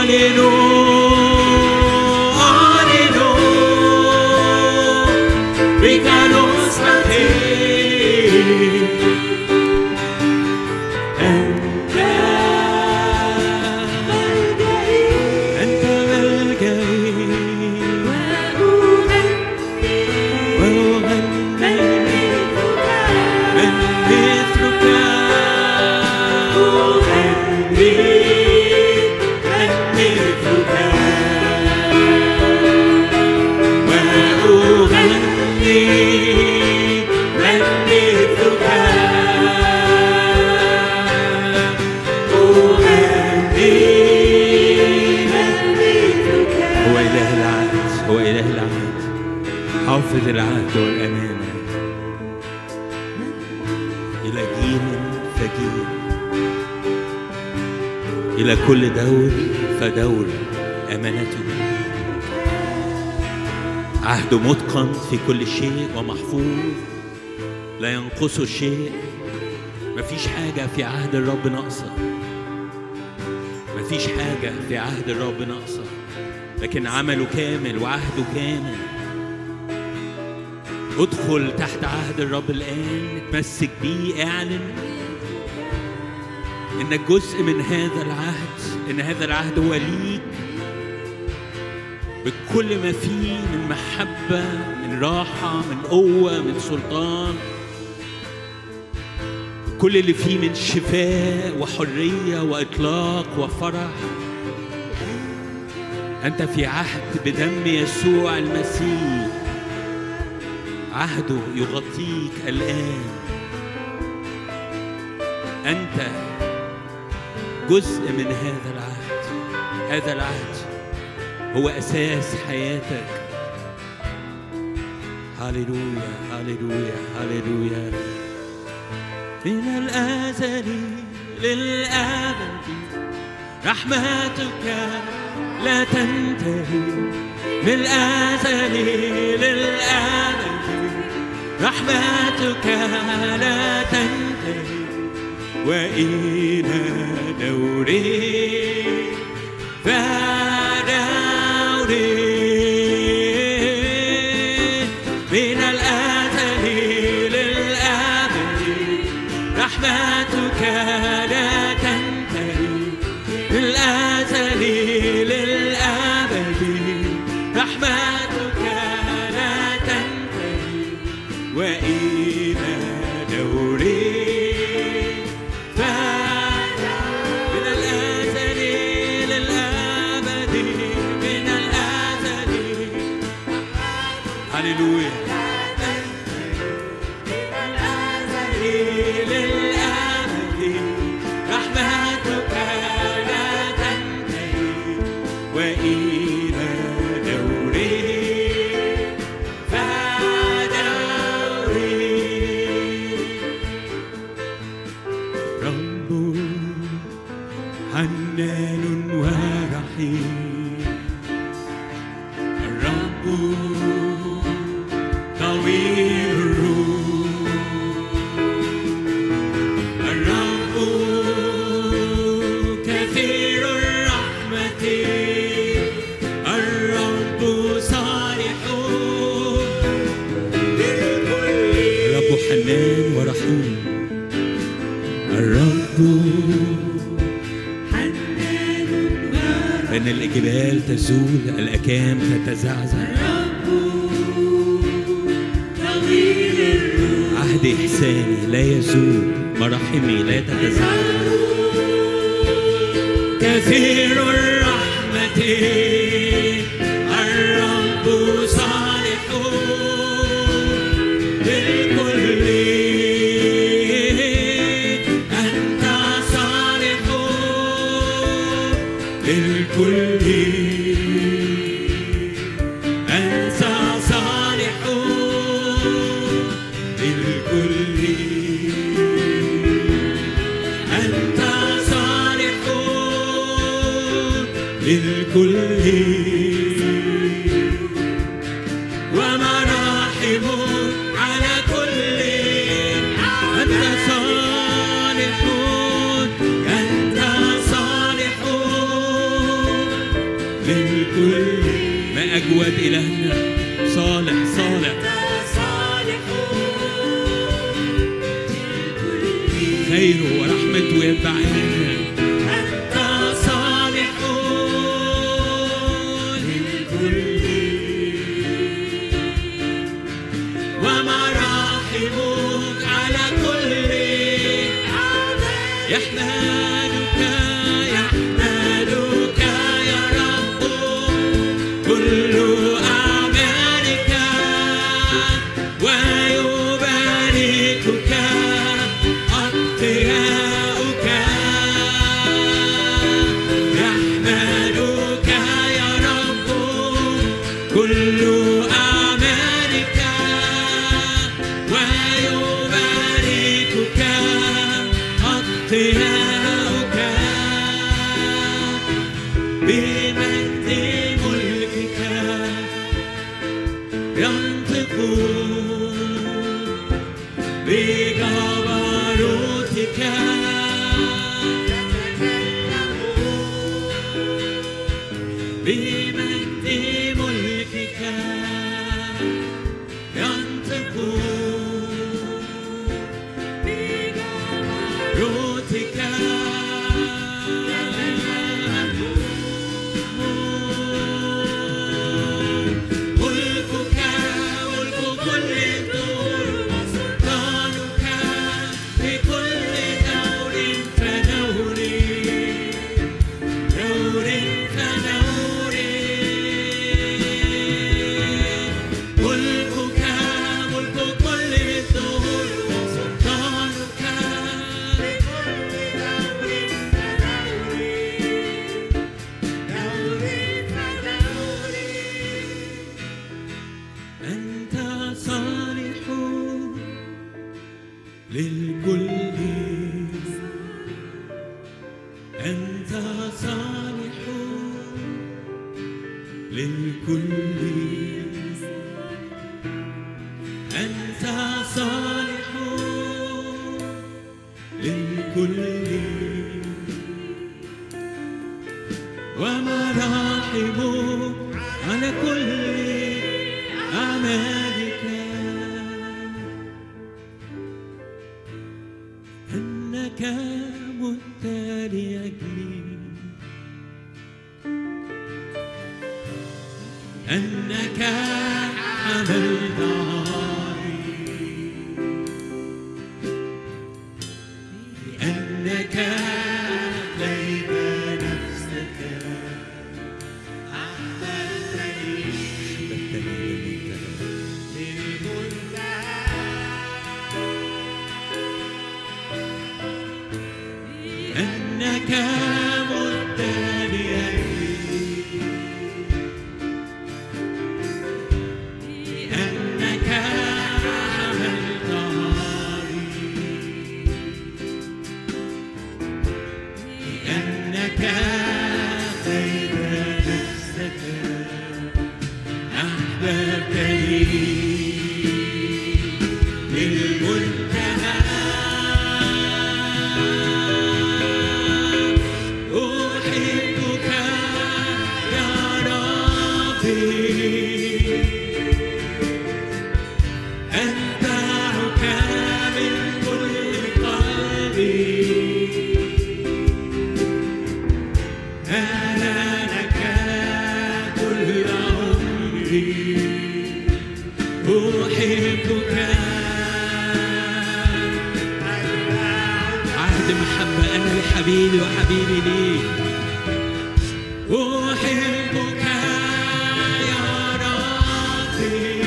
في كل شيء ومحفوظ لا ينقصه شيء مفيش حاجة في عهد الرب ناقصة مفيش حاجة في عهد الرب ناقصة لكن عمله كامل وعهده كامل ادخل تحت عهد الرب الآن اتمسك بيه اعلن انك جزء من هذا العهد ان هذا العهد هو ليك بكل ما فيه من محبة من راحة من قوة من سلطان كل اللي فيه من شفاء وحرية وإطلاق وفرح أنت في عهد بدم يسوع المسيح عهده يغطيك الآن أنت جزء من هذا العهد هذا العهد هو أساس حياتك هللويا هللويا هللويا من الأزل للأبد رحمتك لا تنتهي من الأزل للأبد رحمتك لا تنتهي وإلى دوري تزول الأكام تتزعزع عهد إحساني لا يزول مراحمي لا تتزعزع كثير الرحمة للكل ما أجود إلهنا صالح صالح خيره ورحمته يتبعنا أنت صالح للكل ومراحمك على كل يحمدك يحمدك يا رب كل أعمالك ويباركك أتقياؤك يحمدك يا رب كل أعمالك ويباركك أتقياؤك بمجد ملكك ينطقون بجبروتك بمجد ملكك ينطقون بجبروتك ملكك ملك كل الدور وسلطانك بكل دور فدور دور فدور ملكك ملك كل الدور وسلطانك أنت صالح للكل أنت صالح للكل أنت صالح للكل ومراحمك على كل أعمالك أنك مت لأجلي أنك حملت عاري لأنك ليت نفسك أحببتني أحببتني للمنتهى أنك مت لأجلي أنك حملت عاري أنك خير نفسك أحببتني للمنتهى أحبك يا ربي أتبعك من كل قلبي أنا لك كل عمري أحبك عهد محبة أنا لحبيبي وحبيبي لي أحبك يا ربي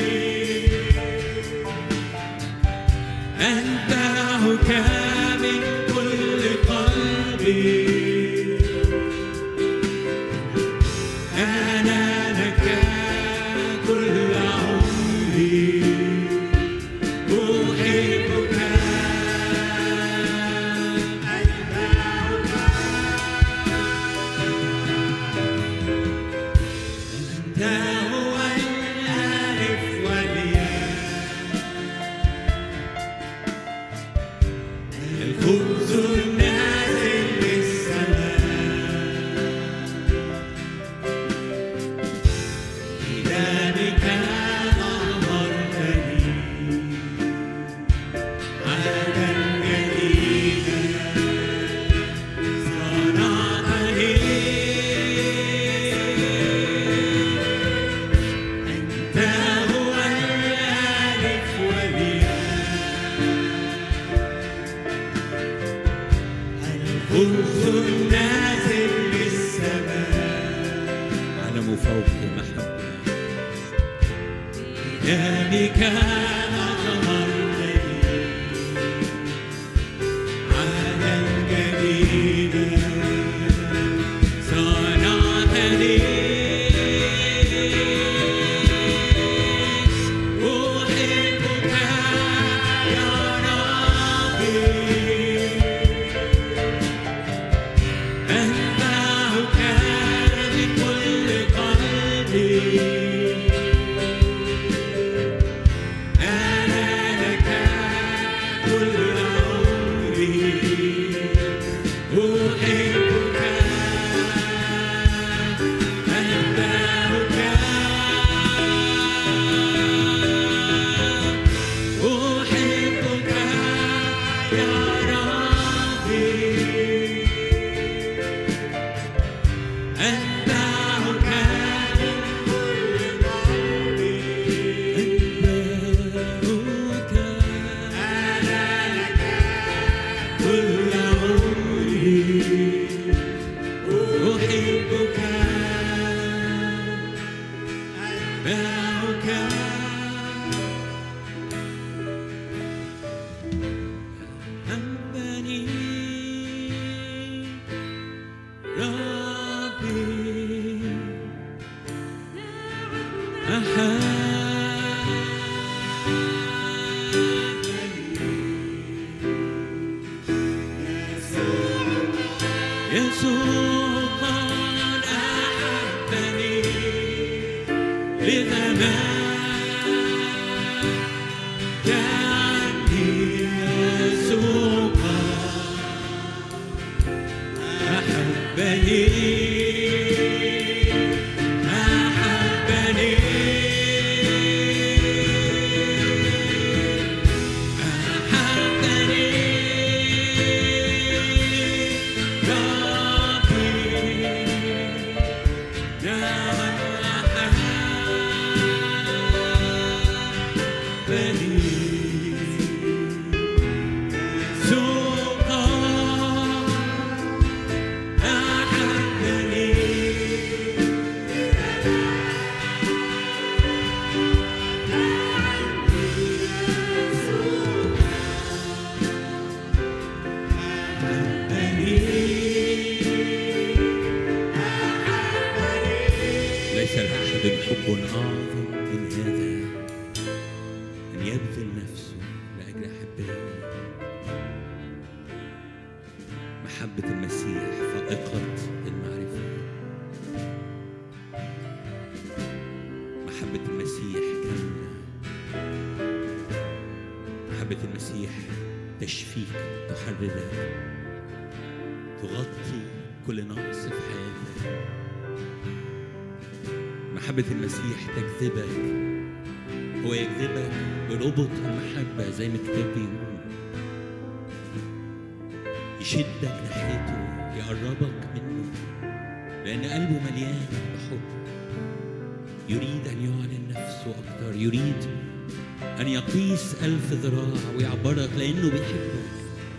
أتبعك من كل قلبي أنا لك كل عمري أحبك أنت هو الألف والياء الخبز النازل للسماء علم فوق المحبة ذلك أتمرني عهدا جديدا صنعتني أحبك يا ربي أتبعك بكل قلبي أنا لك كل عمري أحبك أتبعك أحبك يا ربي أتبعك بكل قلبي أتبعك أنا لك كل عمري أحبك أتبعك أحبني ربي أحبني يسوع قد أحبني لزمان يعني يسوع قد أحبني أحبني أحبني ربي نعم أحبني سوقا أحبني ليس لأحد حب أعظم من هذا أن يبذل نفسه لأجل أحبائه محبة المسيح فائقة المعرفة محبة المسيح كاملة محبة المسيح تشفيك تحررك تغطي كل نقص في حياتك محبة المسيح تجذبك هو يجذبك بربط المحبة زي ما الكتاب بيقول يشدك ناحيته يقربك منه لأن قلبه مليان بحب يريد أن يعلن نفسه أكتر يريد أن يقيس ألف ذراع ويعبرك لأنه بيحبك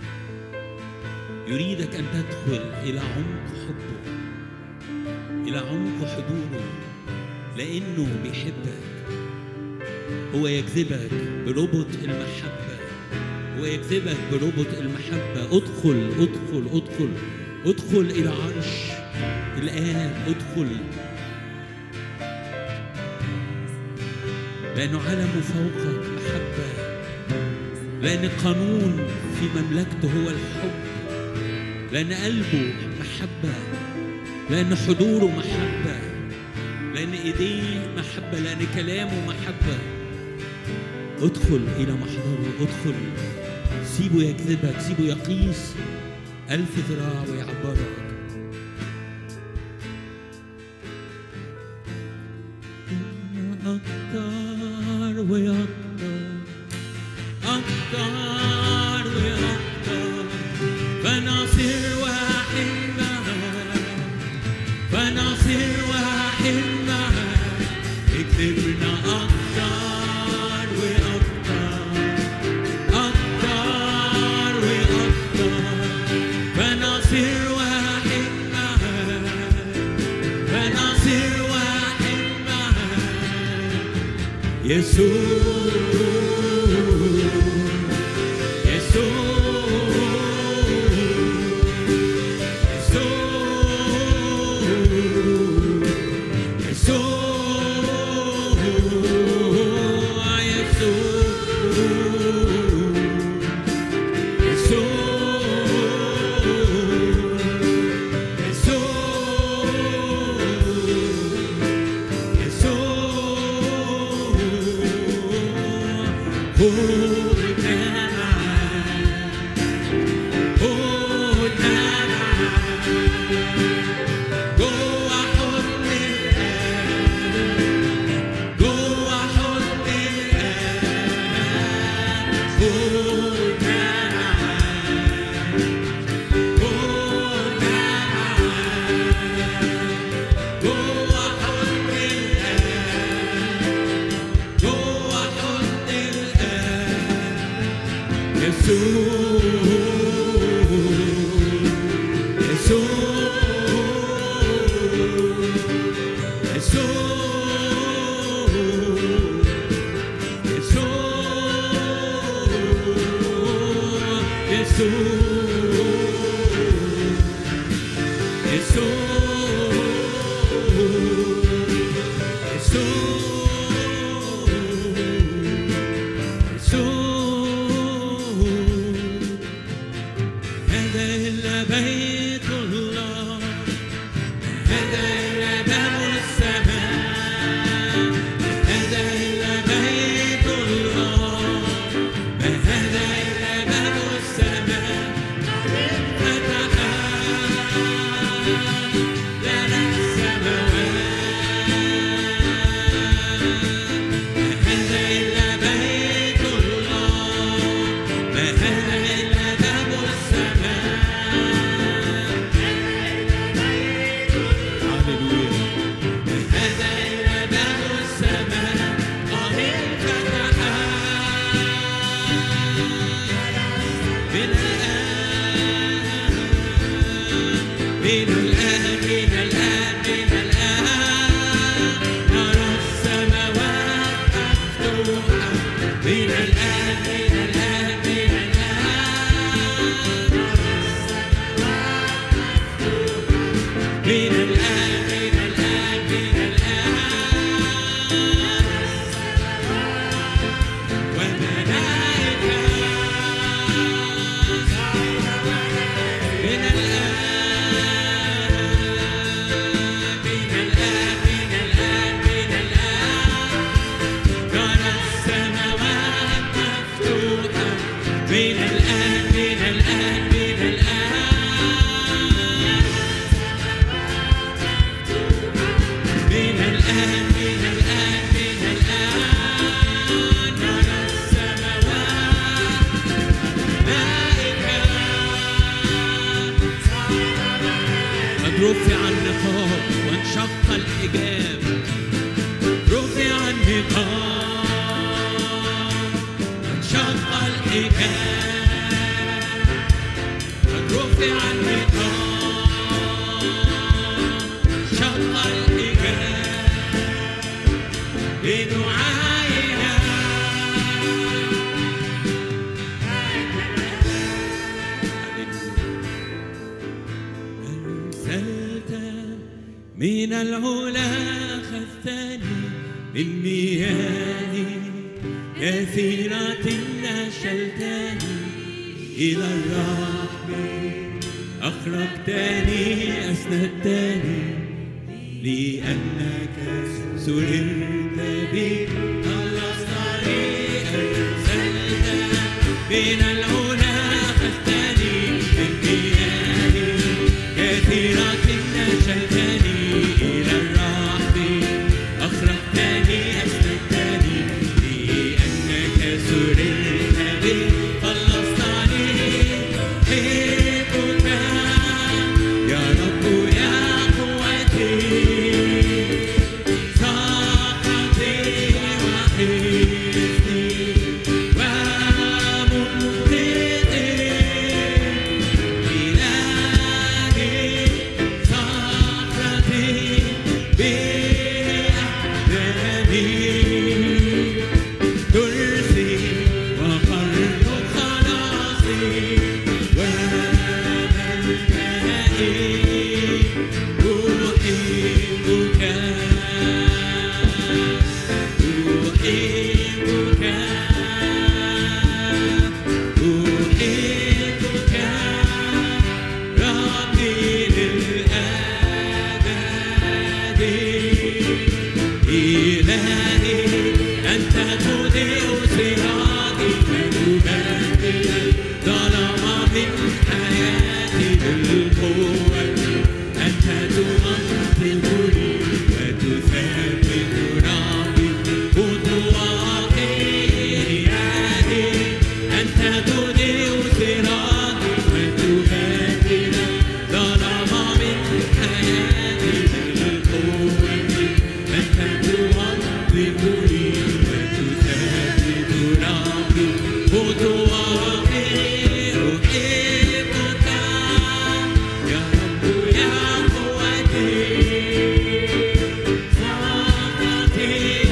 يريدك أن تدخل إلى عمق حبه إلى عمق حضوره لأنه بيحبك هو يجذبك بربط المحبة هو يجذبك بربط المحبة ادخل ادخل ادخل ادخل إلى عرش الآن ادخل لأنه علمه فوقك محبة لأن القانون في مملكته هو الحب لأن قلبه محبة لأن حضوره محبة لأن إيديه محبة لأن كلامه محبة ادخل إلى محضره ادخل سيبه يجذبك سيبه يقيس ألف ذراع ويعبرك أكتر وأكتر أكتر وأكتر فنصير واحد معاك فنصير واحد معاك اكتبنا أكتر وأكتر أكتر وأكتر فنصير واحد معاك فنصير واحد يسوع هذا إلا بيت الله هذا إلا باب السماء هذا إلا بيت الله ما هذا إلا باب السماء فتح لنا السماوات ما هذا إلا بيت الله ما هذا إلا باب السماء هللويا ما هذا إلا باب السماء قد انفتح من الآن من الآن من الآن من الآن نرى السماوات مفتوحة من الآن من الآن من الآن من الآن من الآن من الآن وملائكة من الآن من الآن من الآن من الآن نرى السماوات مفتوحة من الآن من الآن من الآن من الآن من الآن من الآن نرى السماوات ملائكة قد رفع النقاب وانشق الحجاب رفع النقاب وانشق الحجاب قد رفع النقاب شق الحجاب لنعاينا أرسلت من العلا خذتني بالمياه كثيرة نشلتني إلى الرحم أخرجتني أسندتني لأنك سررت بي خلصتني أرسلت من العلا أخذتني بالمياه كثيرة نشلتني إلى الرحم أخرجتني أسندتني لأنك سررت بي خلصتني حبك يا رب يا قوتي طاقتي إلهي أنت تضيء صراطي وتبدل الظلام من حياتي بالقوة أنت تمنطقني وتثبت رأسي خطواتي إلهي أنت تضيء صراطي وتبدل الظلام من حياتي بالقوة أنت تمنطقني وتثبت رأسي خطواتي أحبك يا رب يا قوتي صلاتي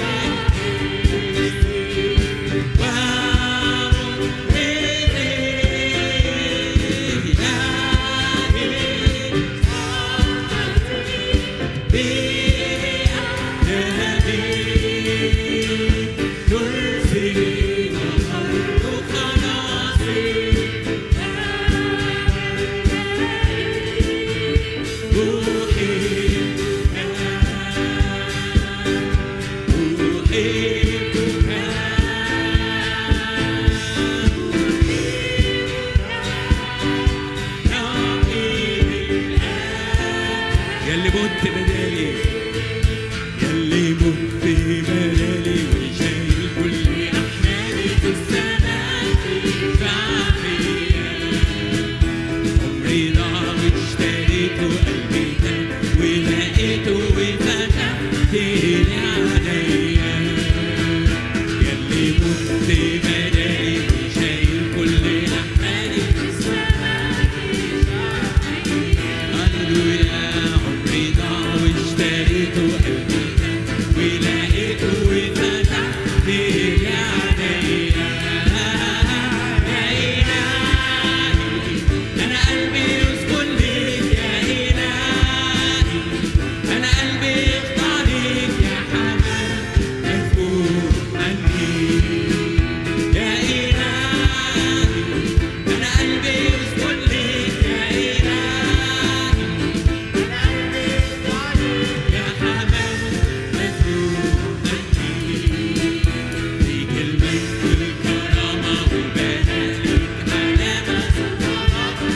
يلي مت بدالي يلي مت بدالي وشايل كل احمالي في السماء فيا عمري ضاع واشتريته قلبي تاب ولقيته وفتحت لي عينيا يلي مت بدالي وشايل كل احمالي في السماء هللويا عمري ضاع واشتريته قلبي ولقيته وفتحت لي عينيا يا إلهي أنا قلبي يسكن ليك يا إلهي أنا قلبي يخضع ليك يا حمام مسؤول عني يا إلهي أنا قلبي يسكن ليك يا إلهي يا حمام مسؤول عني ليك المجد والكرامة والبهاء ليك علامة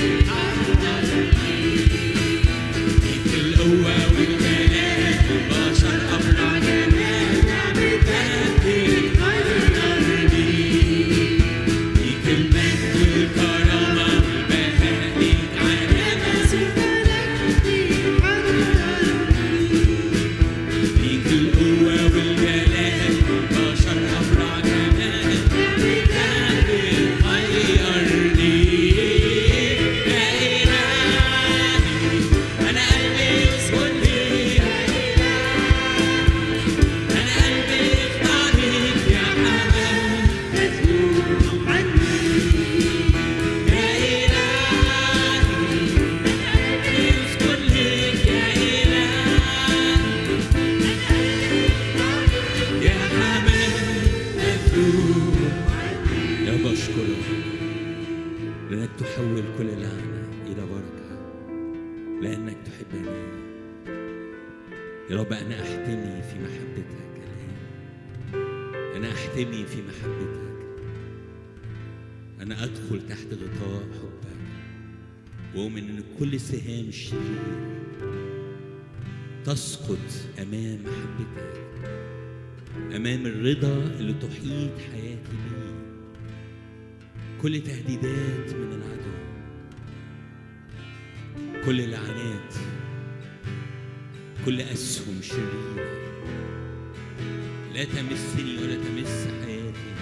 ليك القوة والجلال البشر أبرع جمال بتهدي غيرني ليك المجد والكرامة والبهاء ليك علامة ليك القوة والجلال البشر أبرع جمال بتهدي غيرني يا إلهي أنا قلبي يسكن ليك أنا قلبي يخضع ليك يا حمام مسؤول عني يا إلهي يسكن ليك يا إلهي يا حمام مسؤول يا بشكرك لأنك تحول كل لعنة إلى بركة لأنك تحبني يا رب أنا أحتمي في محبتك الآن أنا أحتمي في محبتك أنا أدخل تحت غطاء حبك وأؤمن أن كل سهام الشرير تسقط أمام محبتك أمام الرضا اللي تحيط حياتي بيه كل تهديدات من العدو كل لعنات كل أسهم شريرة لا تمسني ولا تمس حياتي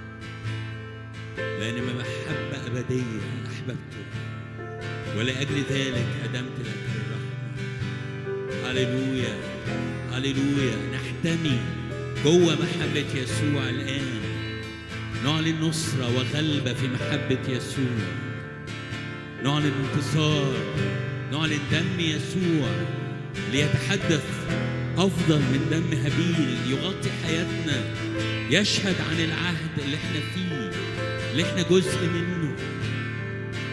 لأن محبة أبدية أحببتك ولأجل ذلك قدمت لك الرحمة هللويا هللويا نحتمي جوه محبة يسوع الآن نعلن نصرة وغلبة في محبة يسوع نعلن انتصار نعلن دم يسوع ليتحدث أفضل من دم هابيل يغطي حياتنا يشهد عن العهد اللي احنا فيه اللي احنا جزء منه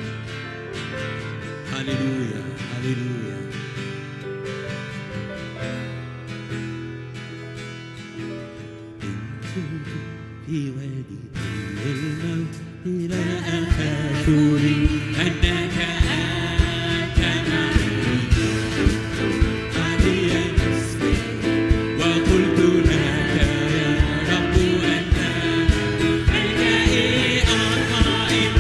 هللويا هللويا صوت في وادي الموت لا أخاف أنك أنت معي علي اسمي وقلت لك يا رب أنت ملجئي القائم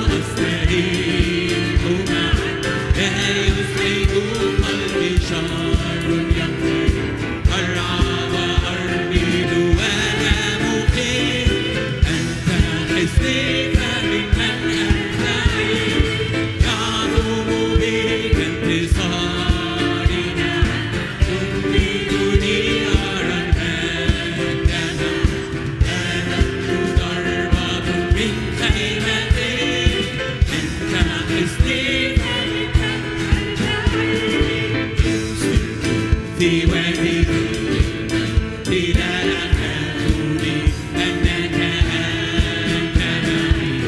أستريح معك لا يزعج قلبي شر يقضي أرعى وأرمد وأنا مقيم أنت حسني فممن أنتهي يعظم بك انتصاري تمدني أرى المجد أنت ضربة من خيمتي أنت حسني في وادي لا أخافني أنك أنت معي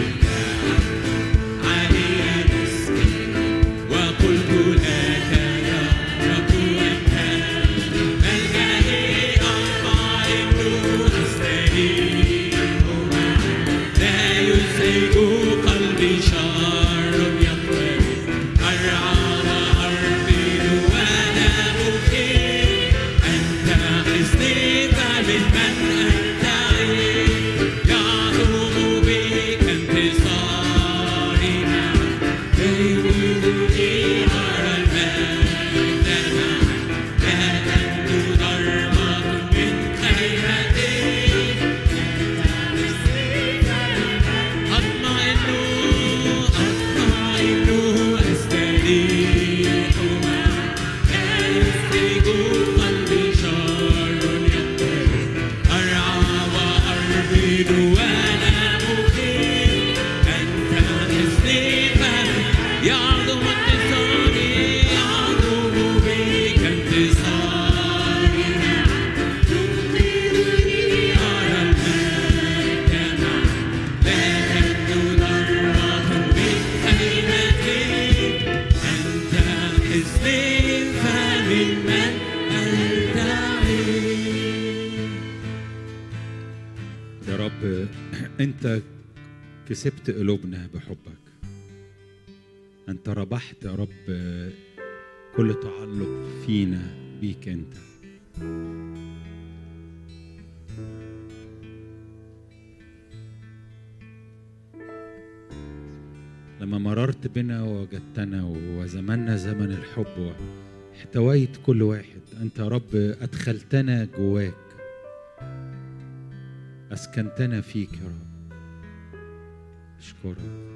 علي اسمي وقلت لك يا رب أنت ملجئي القائم أستريح معك لا يزعج قلبي شر يقترب أرعى وأرمل وأنا مقيم أنت حصني فممن أنتهي يعظم بك انتصاري معك يريدني أرى المجد معك لا أنت ضربة من خيمتي أطمئن أطمئن أستريح معك لا يزعج قلبي شر يقترب أرعى وأربد وأنا مقيم أنت حصني فمن يعظم انتصاري يعظم بك انتصاري تمطرني أرى المجد معك لا تبدو ضربة من خيمتي أنت حصني فممن ألتعي يا رب انت كسبت قلوبنا بحبك انت ربحت يا رب كل تعلق فينا بيك انت لما مررت بنا ووجدتنا وزمنا زمن الحب احتويت كل واحد انت يا رب ادخلتنا جواك أسكنتنا فيك يا رب أشكرك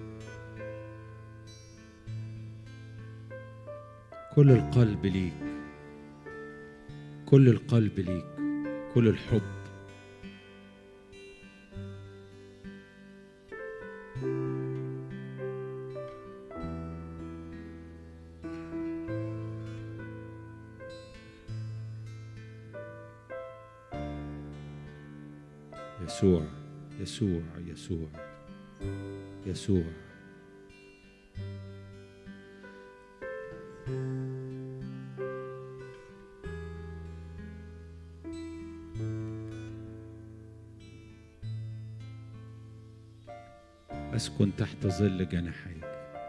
كل القلب ليك كل القلب ليك كل الحب يسوع يسوع يسوع يسوع أسكن تحت ظل جناحيك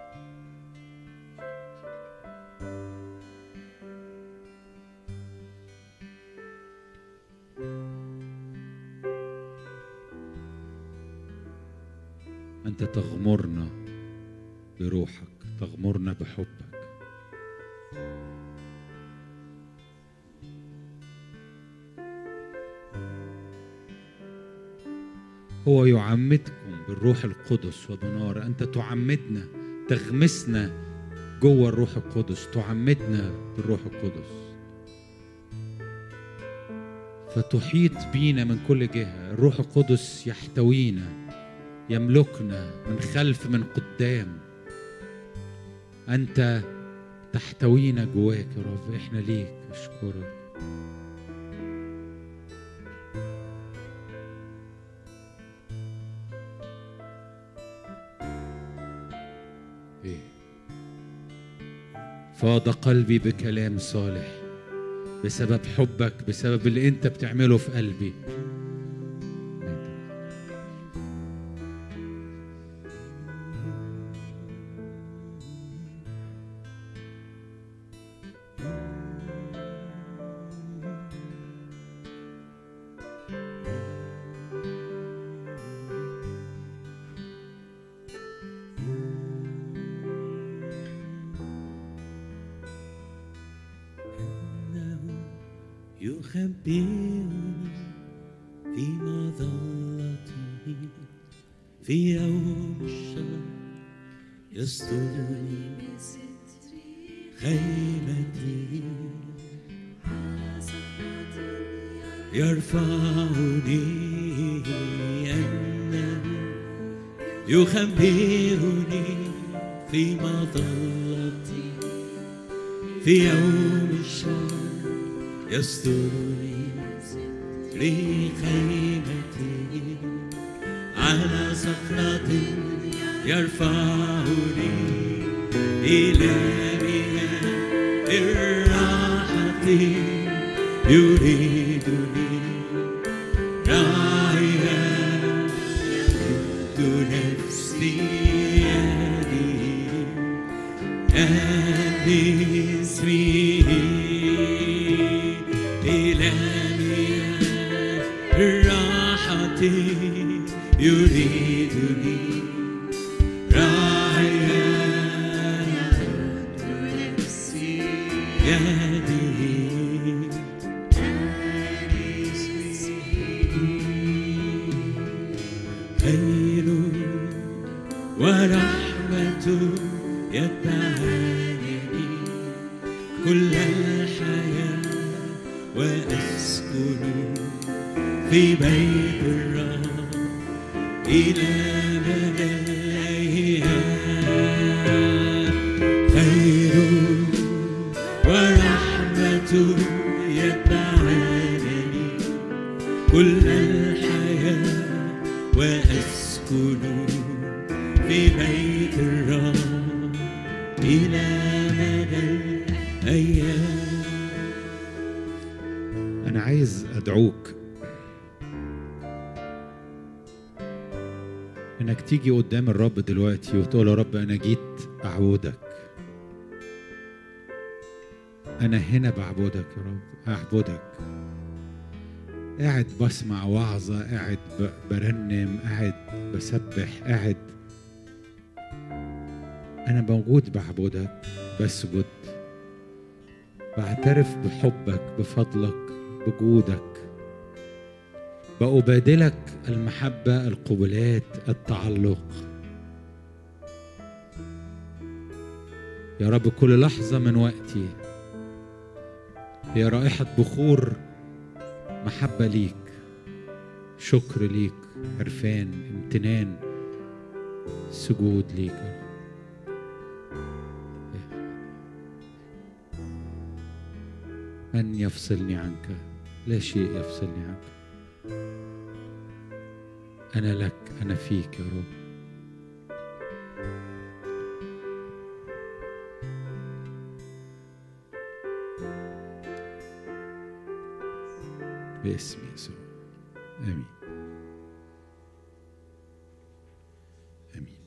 أنت تغمرنا بروحك تغمرنا بحبك هو يعمدكم بالروح القدس وبنار أنت تعمدنا تغمسنا جوه الروح القدس تعمدنا بالروح القدس فتحيط بينا من كل جهة الروح القدس يحتوينا يملكنا من خلف من قدام أنت تحتوينا جواك يا رب إحنا ليك أشكرك إيه فاض قلبي بكلام صالح بسبب حبك بسبب اللي انت بتعمله في قلبي يخبئني في مظلته في يوم الشر يسترني خيمتي يرفعني أنه يخبئني في مظلتي في يوم الشر يسترني لخيمتي على صخرة يرفعني إلى مياه الراحة يريدني راعيا يمد نفسي يدي أني اسمه إلى مياه الراحة يريدني راعيا يمد نفسي يدي خير ورحمة يتبعني كل الحياة وأسكن في بيت الرب إلى مدى الأيام خير ورحمة يتبعني كل الحياة وأسكن في بيت الرب إلى مدى الأيام أنا عايز أدعوك إنك تيجي قدام الرب دلوقتي وتقول يا رب أنا جيت أعبدك أنا هنا بعبدك يا رب أعبدك قاعد بسمع وعظة قاعد ب- برنم قاعد بسبح قاعد أنا موجود بعبدك بسجد بعترف بحبك بفضلك بجودك بأبادلك المحبة القبلات التعلق يا رب كل لحظة من وقتي هي رائحة بخور محبة ليك شكر ليك عرفان امتنان سجود ليك يا رب. من يفصلني عنك لا شيء يفصلني عنك أنا لك أنا فيك يا رب باسم يسوع آمين آمين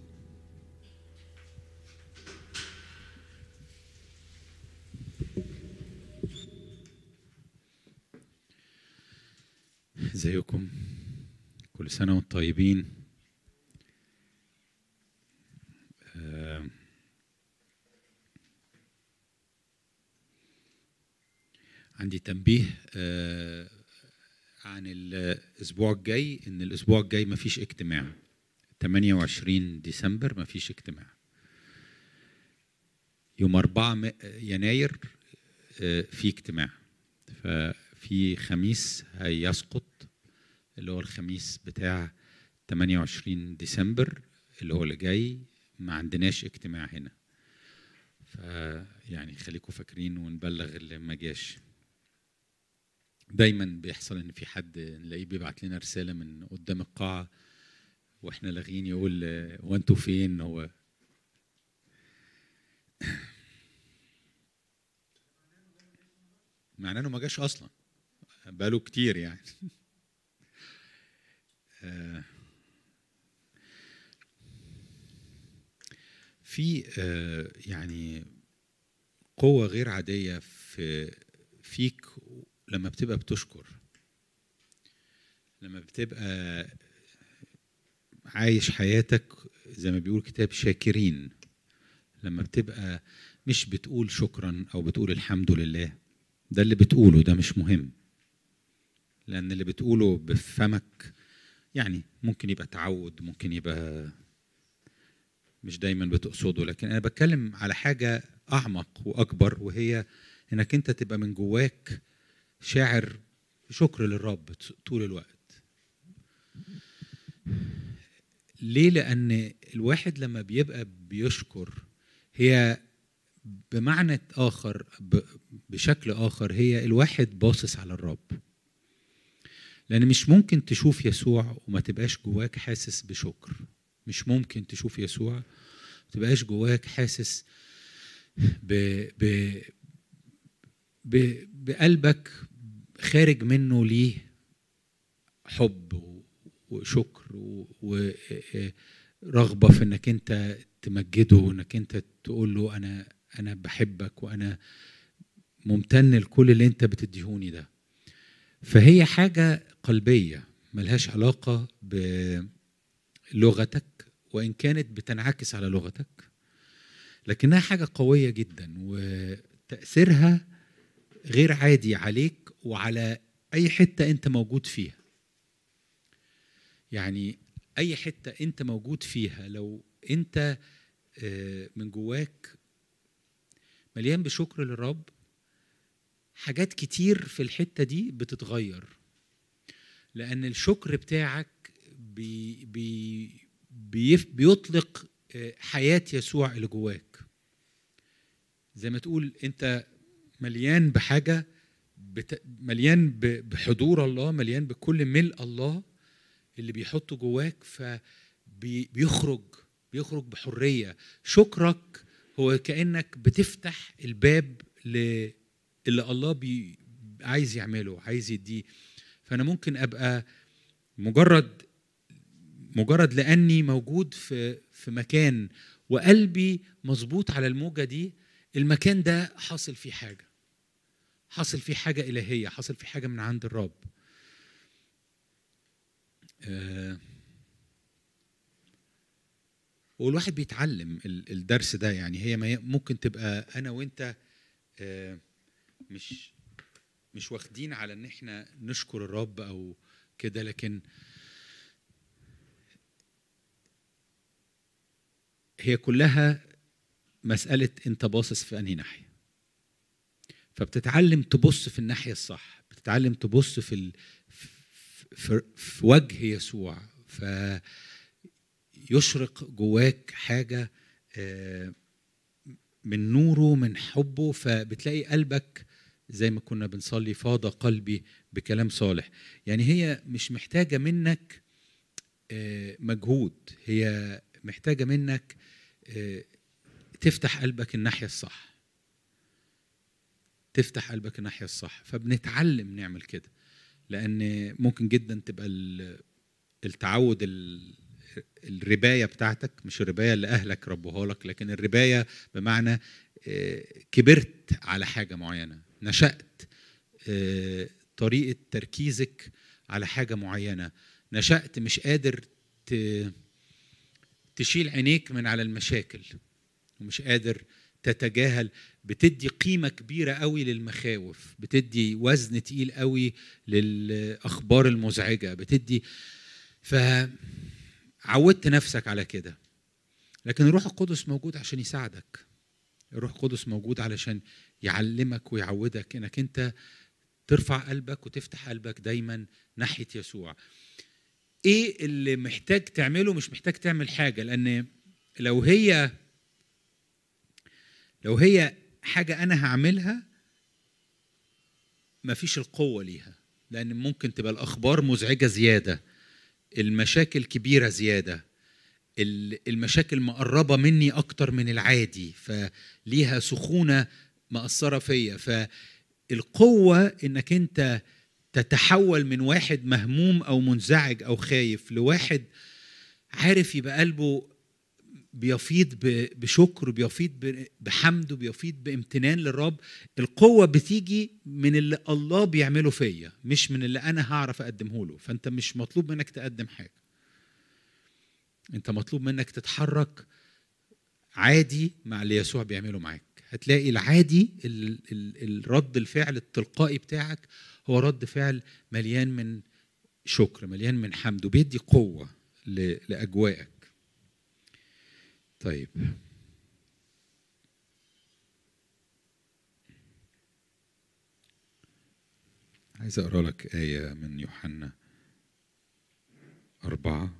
ازيكم كل سنة وانتم طيبين آه، عندي تنبيه آه، عن الأسبوع الجاي إن الأسبوع الجاي مفيش اجتماع 28 ديسمبر مفيش اجتماع يوم 4 م- يناير آه، في اجتماع ففي خميس هيسقط اللي هو الخميس بتاع 28 ديسمبر اللي هو اللي جاي ما عندناش اجتماع هنا فيعني خليكم فاكرين ونبلغ اللي ما جاش دايما بيحصل ان في حد نلاقيه بيبعت لنا رساله من قدام القاعه واحنا لاغيين يقول آه، هو انتوا فين هو معناه انه ما جاش اصلا بقاله كتير يعني آه، في آه، يعني قوة غير عادية في فيك لما بتبقى بتشكر لما بتبقى عايش حياتك زي ما بيقول كتاب شاكرين لما بتبقى مش بتقول شكرا او بتقول الحمد لله ده اللي بتقوله ده مش مهم لان اللي بتقوله بفمك يعني ممكن يبقى تعود ممكن يبقى مش دايما بتقصده لكن انا بتكلم على حاجه اعمق واكبر وهي انك انت تبقى من جواك شاعر شكر للرب طول الوقت ليه لان الواحد لما بيبقى بيشكر هي بمعنى اخر بشكل اخر هي الواحد باصص على الرب لان مش ممكن تشوف يسوع وما تبقاش جواك حاسس بشكر مش ممكن تشوف يسوع ما تبقاش جواك حاسس ب ب ب بقلبك خارج منه ليه حب وشكر ورغبه في انك انت تمجده وانك انت تقول له انا انا بحبك وانا ممتن لكل اللي انت بتديهوني ده فهي حاجه قلبيه ملهاش علاقه بلغتك وان كانت بتنعكس على لغتك لكنها حاجه قويه جدا وتاثيرها غير عادي عليك وعلى اي حته انت موجود فيها يعني اي حته انت موجود فيها لو انت من جواك مليان بشكر للرب حاجات كتير في الحته دي بتتغير لان الشكر بتاعك بي بي بيف بيطلق حياه يسوع اللي جواك زي ما تقول انت مليان بحاجه بت... مليان ب... بحضور الله مليان بكل ملء الله اللي بيحطه جواك فبيخرج بيخرج بحريه شكرك هو كانك بتفتح الباب ل اللي الله بي عايز يعمله عايز يديه فانا ممكن ابقى مجرد مجرد لاني موجود في في مكان وقلبي مظبوط على الموجه دي المكان ده حاصل فيه حاجه حاصل فيه حاجه الهيه حاصل فيه حاجه من عند الرب أه والواحد بيتعلم الدرس ده يعني هي ممكن تبقى انا وانت أه مش مش واخدين على ان احنا نشكر الرب او كده لكن هي كلها مسألة أنت باصص في أنهي ناحية فبتتعلم تبص في الناحية الصح بتتعلم تبص في ال... في, في وجه يسوع فيشرق جواك حاجة من نوره من حبه فبتلاقي قلبك زي ما كنا بنصلي فاض قلبي بكلام صالح يعني هي مش محتاجة منك مجهود هي محتاجة منك تفتح قلبك الناحية الصح تفتح قلبك الناحية الصح فبنتعلم نعمل كده لأن ممكن جدا تبقى التعود الرباية بتاعتك مش الرباية اللي أهلك ربوها لك لكن الرباية بمعنى كبرت على حاجة معينة نشأت طريقة تركيزك على حاجة معينة نشأت مش قادر تشيل عينيك من على المشاكل ومش قادر تتجاهل بتدي قيمة كبيرة قوي للمخاوف بتدي وزن تقيل قوي للأخبار المزعجة بتدي فعودت نفسك على كده لكن الروح القدس موجود عشان يساعدك الروح القدس موجود علشان يعلمك ويعودك انك انت ترفع قلبك وتفتح قلبك دايما ناحية يسوع ايه اللي محتاج تعمله مش محتاج تعمل حاجة لان لو هي لو هي حاجة أنا هعملها مفيش القوة ليها لأن ممكن تبقى الأخبار مزعجة زيادة المشاكل كبيرة زيادة المشاكل مقربة مني أكتر من العادي فليها سخونة مأثرة فيا فالقوة إنك أنت تتحول من واحد مهموم أو منزعج أو خايف لواحد عارف يبقى قلبه بيفيض بشكر بيفيض بحمد وبيفيض بامتنان للرب القوة بتيجي من اللي الله بيعمله فيا مش من اللي أنا هعرف أقدمه له فأنت مش مطلوب منك تقدم حاجة أنت مطلوب منك تتحرك عادي مع اللي يسوع بيعمله معاك هتلاقي العادي ال ال الرد الفعل التلقائي بتاعك هو رد فعل مليان من شكر مليان من حمد وبيدي قوة ل- لأجواءك طيب عايز أقرأ لك آية من يوحنا أربعة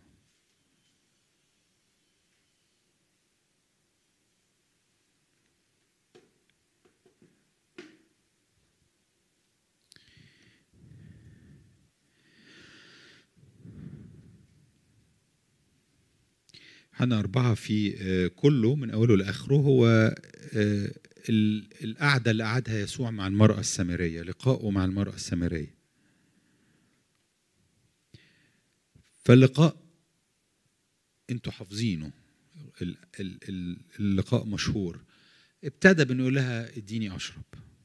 يوحنا أربعة في آه، كله من أوله لآخره هو آه، ال- القعدة اللي قعدها يسوع مع المرأة السامرية لقاؤه مع المرأة السامرية فاللقاء انتوا حافظينه ال- ال- ال- اللقاء مشهور ابتدى بانه يقول لها اديني اشرب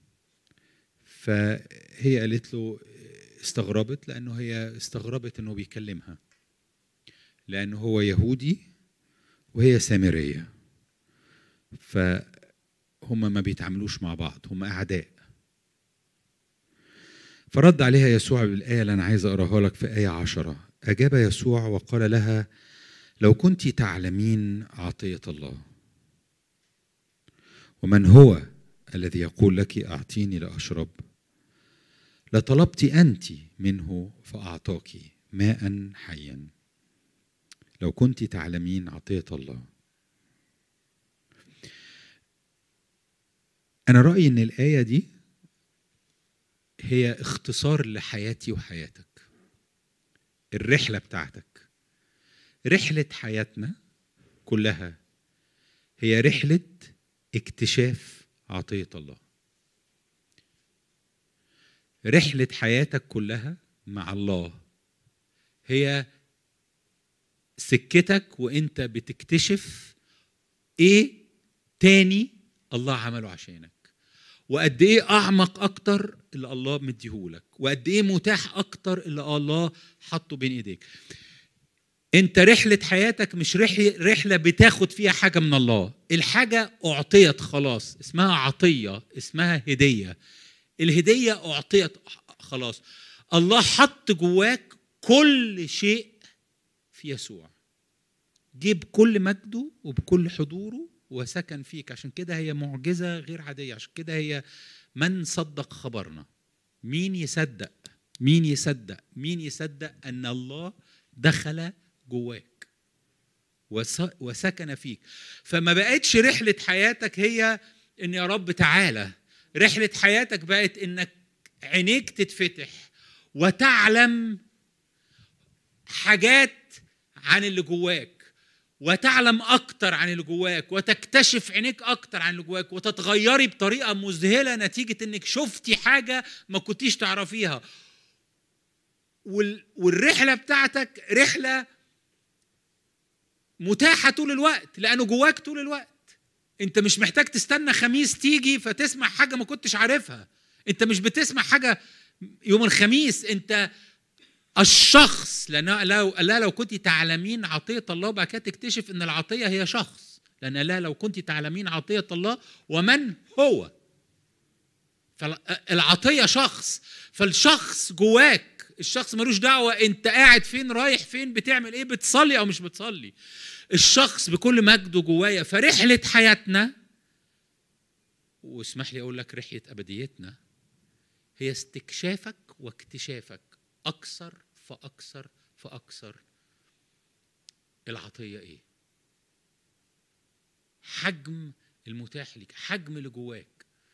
فهي قالت له استغربت لانه هي استغربت انه بيكلمها لانه هو يهودي وهي سامريه فهم ما بيتعاملوش مع بعض هم اعداء فرد عليها يسوع بالآية اللي أنا عايز أقراها لك في آية عشرة أجاب يسوع وقال لها لو كنت تعلمين عطية الله ومن هو الذي يقول لك أعطيني لأشرب لطلبت أنت منه فأعطاك ماء حيا لو كنت تعلمين عطية الله أنا رأيي إن الآية دي هي اختصار لحياتي وحياتك الرحلة بتاعتك رحلة حياتنا كلها هي رحلة اكتشاف عطية الله رحلة حياتك كلها مع الله هي سكتك وانت بتكتشف ايه تاني الله عمله عشانك وقد ايه اعمق اكتر اللي الله مديهولك وقد ايه متاح اكتر اللي الله حطه بين ايديك انت رحله حياتك مش رح- رحله بتاخد فيها حاجه من الله الحاجه اعطيت خلاص اسمها عطيه اسمها هديه الهديه اعطيت خلاص الله حط جواك كل شيء في يسوع جيب كل مجده وبكل حضوره وسكن فيك عشان كده هي معجزة غير عادية عشان كده هي من صدق خبرنا مين يصدق مين يصدق مين يصدق أن الله دخل جواك وس- وسكن فيك فما بقتش رحلة حياتك هي ان يا رب تعالى رحلة حياتك بقت انك عينيك تتفتح وتعلم حاجات عن اللي جواك وتعلم اكتر عن اللي جواك وتكتشف عينيك اكتر عن اللي جواك وتتغيري بطريقه مذهله نتيجه انك شفتي حاجه ما كنتيش تعرفيها وال- والرحله بتاعتك رحله متاحه طول الوقت لانه جواك طول الوقت انت مش محتاج تستنى خميس تيجي فتسمع حاجه ما كنتش عارفها انت مش بتسمع حاجه يوم الخميس انت الشخص لان لو لا لو كنت تعلمين عطيه الله بعد كده تكتشف ان العطيه هي شخص لان لا لو كنت تعلمين عطيه الله ومن هو فالعطيه شخص فالشخص جواك الشخص ملوش دعوه انت قاعد فين رايح فين بتعمل ايه بتصلي او مش بتصلي الشخص بكل مجده جوايا فرحله حياتنا واسمح لي اقول لك رحله ابديتنا هي استكشافك واكتشافك اكثر فاكثر فاكثر العطيه ايه حجم المتاح لك حجم اللي جواك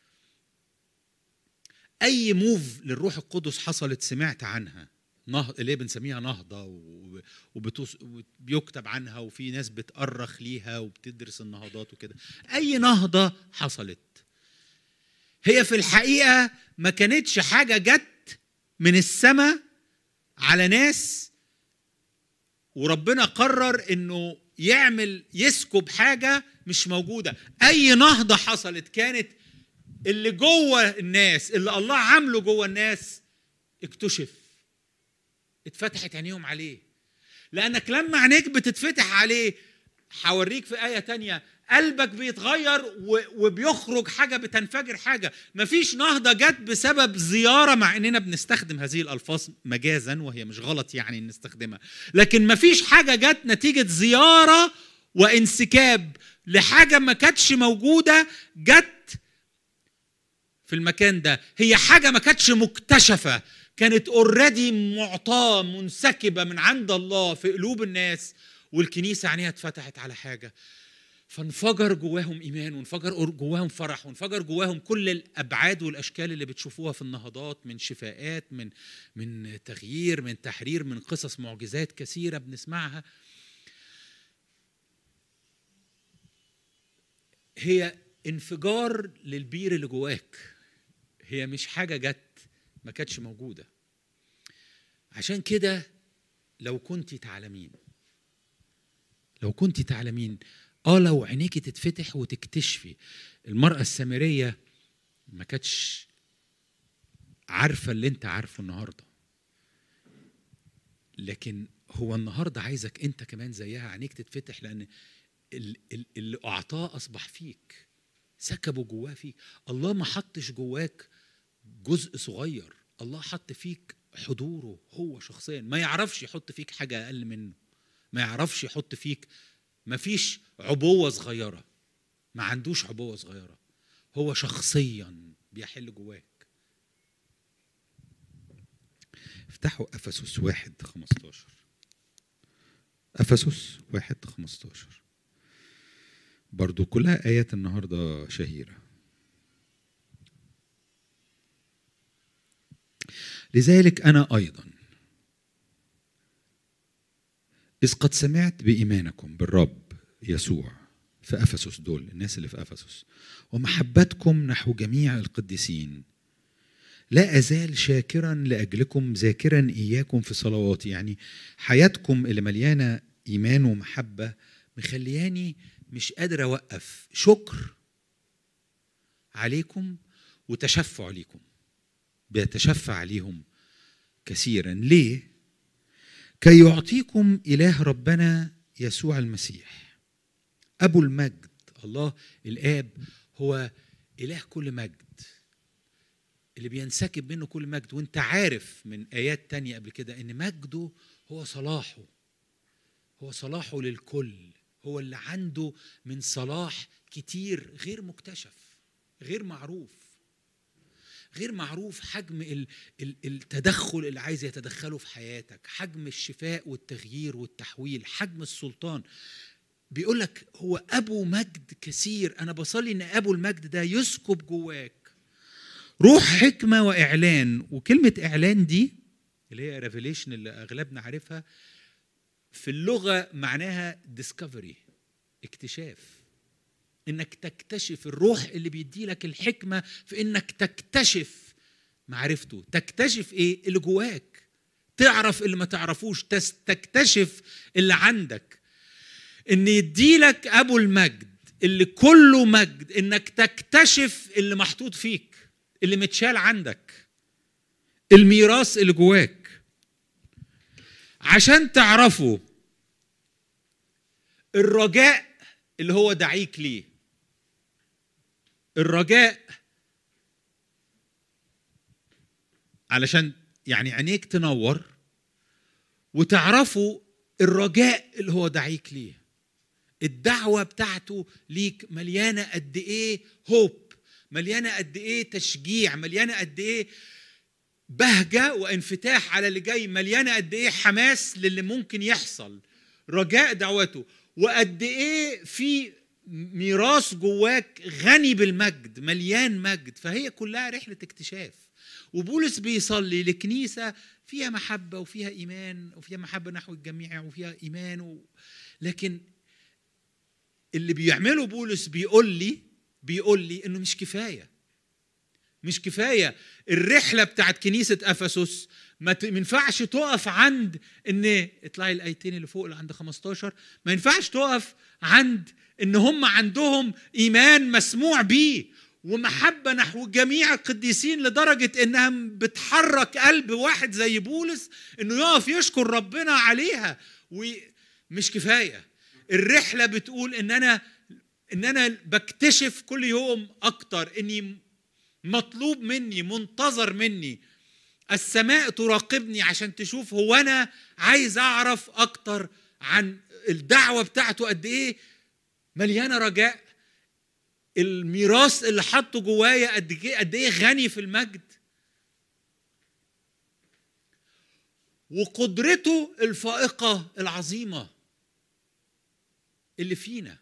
اي موف للروح القدس حصلت سمعت عنها نهض اللي هي بنسميها نهضه و- وبتوس... وبيكتب عنها وفي ناس بتأرخ ليها وبتدرس النهضات وكده اي نهضه حصلت هي في الحقيقه ما كانتش حاجه جت من السماء على ناس وربنا قرر انه يعمل يسكب حاجه مش موجوده اي نهضه حصلت كانت اللي جوه الناس اللي الله عامله جوه الناس اكتشف اتفتحت عينيهم عليه لانك لما عينيك بتتفتح عليه هوريك في ايه تانية قلبك بيتغير و- وبيخرج حاجه بتنفجر حاجه مفيش نهضه جت بسبب زياره مع اننا بنستخدم هذه الالفاظ مجازا وهي مش غلط يعني ان نستخدمها لكن مفيش حاجه جت نتيجه زياره وانسكاب لحاجه ما كانتش موجوده جت في المكان ده هي حاجه ما كانتش مكتشفه كانت اوريدي معطاه منسكبه من عند الله في قلوب الناس والكنيسه عينيها اتفتحت على حاجه فانفجر جواهم ايمان وانفجر جواهم فرح وانفجر جواهم كل الابعاد والاشكال اللي بتشوفوها في النهضات من شفاءات من من تغيير من تحرير من قصص معجزات كثيره بنسمعها هي انفجار للبير اللي جواك هي مش حاجه جت ما كانتش موجوده عشان كده لو كنت تعلمين لو كنت تعلمين اه لو عينيكي تتفتح وتكتشفي المرأة السامرية ما كانتش عارفة اللي انت عارفه النهاردة لكن هو النهاردة عايزك انت كمان زيها عينيك تتفتح لان ال- ال- اللي اعطاه اصبح فيك سكبه جواه فيك الله ما حطش جواك جزء صغير الله حط فيك حضوره هو شخصيا ما يعرفش يحط فيك حاجة أقل منه ما يعرفش يحط فيك ما فيش عبوة صغيرة ما عندوش عبوة صغيرة هو شخصيا بيحل جواك افتحوا افسس واحد 15 افسس واحد 15 برضو كلها ايات النهارده شهيره لذلك انا ايضا اذ قد سمعت بايمانكم بالرب يسوع في افسس دول الناس اللي في افسس ومحبتكم نحو جميع القديسين لا أزال شاكرا لأجلكم ذاكرا إياكم في صلواتي يعني حياتكم اللي مليانة إيمان ومحبة مخلياني مش قادر أوقف شكر عليكم وتشفع ليكم بيتشفع عليهم كثيرا ليه؟ كي يعطيكم إله ربنا يسوع المسيح أبو المجد الله الآب هو إله كل مجد اللي بينسكب منه كل مجد وانت عارف من آيات تانية قبل كده ان مجده هو صلاحه هو صلاحه للكل هو اللي عنده من صلاح كتير غير مكتشف غير معروف غير معروف حجم ال- ال- التدخل اللي عايز يتدخله في حياتك حجم الشفاء والتغيير والتحويل حجم السلطان بيقول لك هو ابو مجد كثير انا بصلي ان ابو المجد ده يسكب جواك روح حكمه واعلان وكلمه اعلان دي اللي هي ريفيليشن اللي اغلبنا عارفها في اللغه معناها ديسكفري اكتشاف انك تكتشف الروح اللي بيدي لك الحكمه في انك تكتشف معرفته تكتشف ايه اللي جواك تعرف اللي ما تعرفوش تس- تكتشف اللي عندك ان يديلك ابو المجد اللي كله مجد انك تكتشف اللي محطوط فيك اللي متشال عندك الميراث اللي جواك عشان تعرفوا الرجاء اللي هو دعيك ليه الرجاء علشان يعني عينيك تنور وتعرفوا الرجاء اللي هو دعيك ليه الدعوة بتاعته ليك مليانة قد ايه هوب مليانة قد ايه تشجيع مليانة قد ايه بهجة وانفتاح على اللي جاي مليانة قد ايه حماس للي ممكن يحصل رجاء دعوته وقد ايه في ميراث جواك غني بالمجد مليان مجد فهي كلها رحلة اكتشاف وبولس بيصلي لكنيسة فيها محبة وفيها إيمان وفيها محبة نحو الجميع وفيها إيمان و... لكن اللي بيعمله بولس بيقول لي بيقول لي انه مش كفايه مش كفايه الرحله بتاعت كنيسه افسس ما ت- ما ينفعش تقف عند ان اطلعي الايتين اللي فوق اللي عند 15 ما ينفعش تقف عند ان هم عندهم ايمان مسموع بيه ومحبه نحو جميع القديسين لدرجه انها بتحرك قلب واحد زي بولس انه يقف يشكر ربنا عليها ومش كفايه الرحله بتقول ان انا ان انا بكتشف كل يوم اكتر اني مطلوب مني منتظر مني السماء تراقبني عشان تشوف هو انا عايز اعرف اكتر عن الدعوه بتاعته قد ايه مليانه رجاء الميراث اللي حطه جوايا قد ايه قد ايه غني في المجد وقدرته الفائقه العظيمه اللي فينا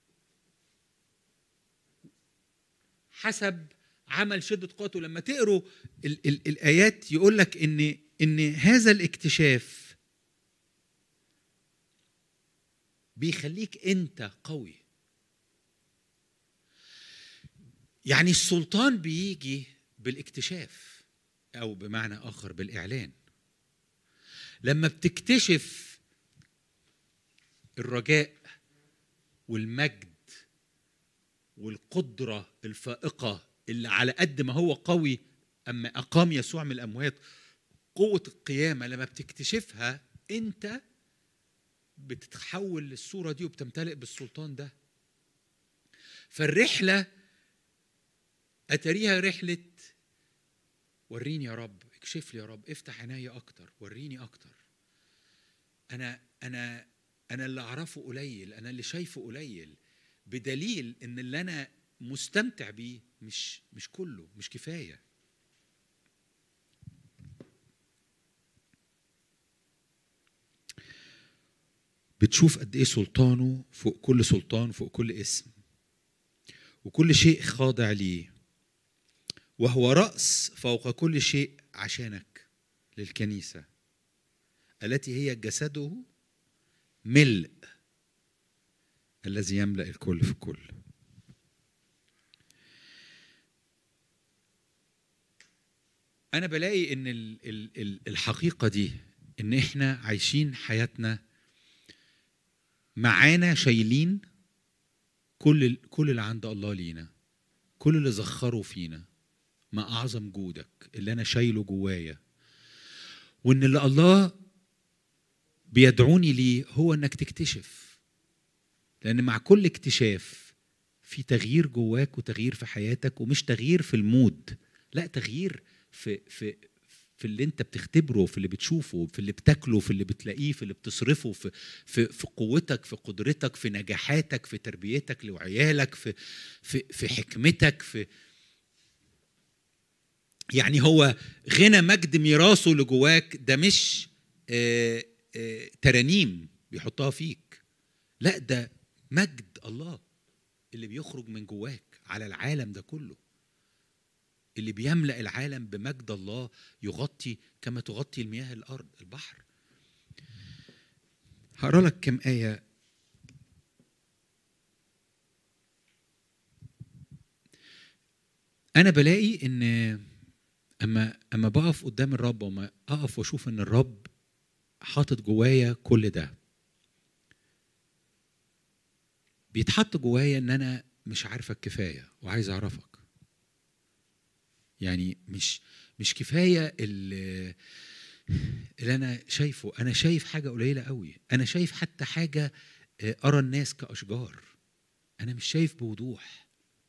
حسب عمل شده قوته لما تقروا ال- ال- الايات يقول لك ان ان هذا الاكتشاف بيخليك انت قوي يعني السلطان بيجي بالاكتشاف او بمعنى اخر بالاعلان لما بتكتشف الرجاء والمجد والقدره الفائقه اللي على قد ما هو قوي اما اقام يسوع من الاموات قوه القيامه لما بتكتشفها انت بتتحول للصوره دي وبتمتلئ بالسلطان ده فالرحله اتاريها رحله وريني يا رب اكشف لي يا رب افتح عينيا اكتر وريني اكتر انا انا انا اللي اعرفه قليل انا اللي شايفه قليل بدليل ان اللي انا مستمتع بيه مش مش كله مش كفايه بتشوف قد ايه سلطانه فوق كل سلطان فوق كل اسم وكل شيء خاضع ليه وهو رأس فوق كل شيء عشانك للكنيسة التي هي جسده ملء الذي يملأ الكل في الكل أنا بلاقي إن ال- ال- ال- الحقيقة دي إن إحنا عايشين حياتنا معانا شايلين كل ال- كل اللي عند الله لينا كل اللي زخره فينا ما أعظم جودك اللي أنا شايله جوايا وإن اللي الله بيدعوني ليه هو إنك تكتشف لأن مع كل اكتشاف في تغيير جواك وتغيير في حياتك ومش تغيير في المود لا تغيير في في في اللي انت بتختبره في اللي بتشوفه في اللي بتاكله في اللي بتلاقيه في اللي بتصرفه في في في قوتك في قدرتك في نجاحاتك في تربيتك لعيالك في في في حكمتك في يعني هو غنى مجد ميراثه اللي جواك ده مش آه، آه، ترانيم بيحطها فيك لا ده مجد الله اللي بيخرج من جواك على العالم ده كله اللي بيملأ العالم بمجد الله يغطي كما تغطي المياه الأرض البحر هقرا لك كم آية أنا بلاقي إن أما أما بقف قدام الرب وما أقف وأشوف إن الرب حاطط جوايا كل ده بيتحط جوايا إن أنا مش عارفك كفاية وعايز أعرفك يعني مش مش كفايه اللي, اللي انا شايفه انا شايف حاجه قليله قوي انا شايف حتى حاجه آه، ارى الناس كاشجار انا مش شايف بوضوح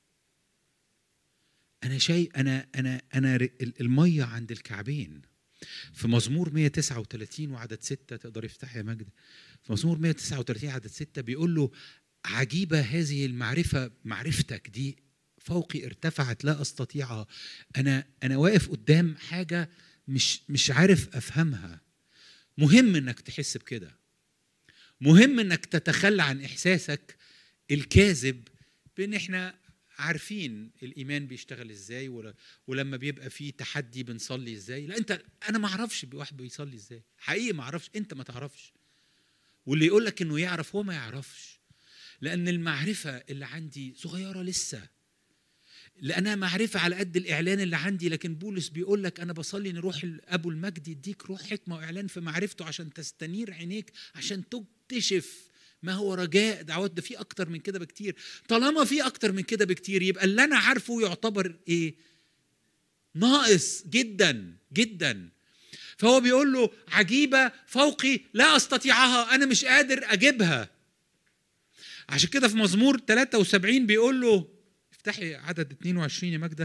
انا شايف انا انا انا ر- ال- الميه عند الكعبين في مزمور 139 وعدد ستة تقدر يفتح يا مجد في مزمور 139 عدد ستة بيقول له عجيبة هذه المعرفة معرفتك دي فوقي ارتفعت لا استطيعها انا انا واقف قدام حاجه مش مش عارف افهمها مهم انك تحس بكده مهم انك تتخلى عن احساسك الكاذب بان احنا عارفين الايمان بيشتغل ازاي ولا ولما بيبقى فيه تحدي بنصلي ازاي لا انت انا ما اعرفش واحد بيصلي ازاي حقيقي ما اعرفش انت ما تعرفش واللي يقول لك انه يعرف هو ما يعرفش لان المعرفه اللي عندي صغيره لسه لانها معرفه على قد الاعلان اللي عندي لكن بولس بيقول لك انا بصلي ان روح ابو المجد يديك روح حكمه واعلان في معرفته عشان تستنير عينيك عشان تكتشف ما هو رجاء دعوات ده في اكتر من كده بكتير طالما في اكتر من كده بكتير يبقى اللي انا عارفه يعتبر ايه ناقص جدا جدا فهو بيقول له عجيبه فوقي لا استطيعها انا مش قادر اجيبها عشان كده في مزمور 73 بيقول له افتحي عدد 22 يا ماجده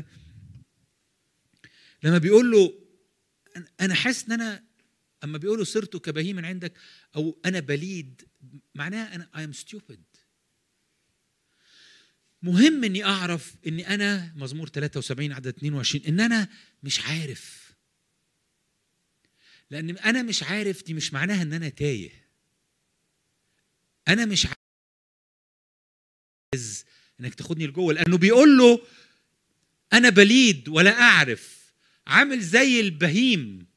لما بيقول له أنا- انا حاسس ان انا اما بيقولوا صرت كبهيم عندك او انا بليد معناها انا I am stupid مهم اني اعرف اني انا مزمور 73 عدد 22 ان انا مش عارف لان انا مش عارف دي مش معناها ان انا تايه انا مش عايز انك تاخدني لجوه لانه بيقول له انا بليد ولا اعرف عامل زي البهيم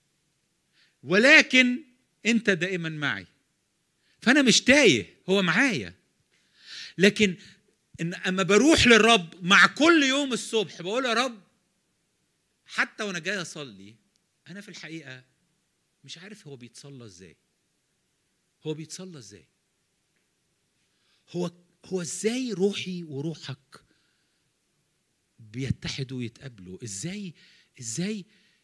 ولكن انت دائما معي فانا مش تايه هو معايا لكن ان اما بروح للرب مع كل يوم الصبح بقول يا رب حتى وانا جاي اصلي انا في الحقيقه مش عارف هو بيتصلى ازاي هو بيتصلى ازاي هو هو ازاي روحي وروحك بيتحدوا ويتقابلوا ازاي ازاي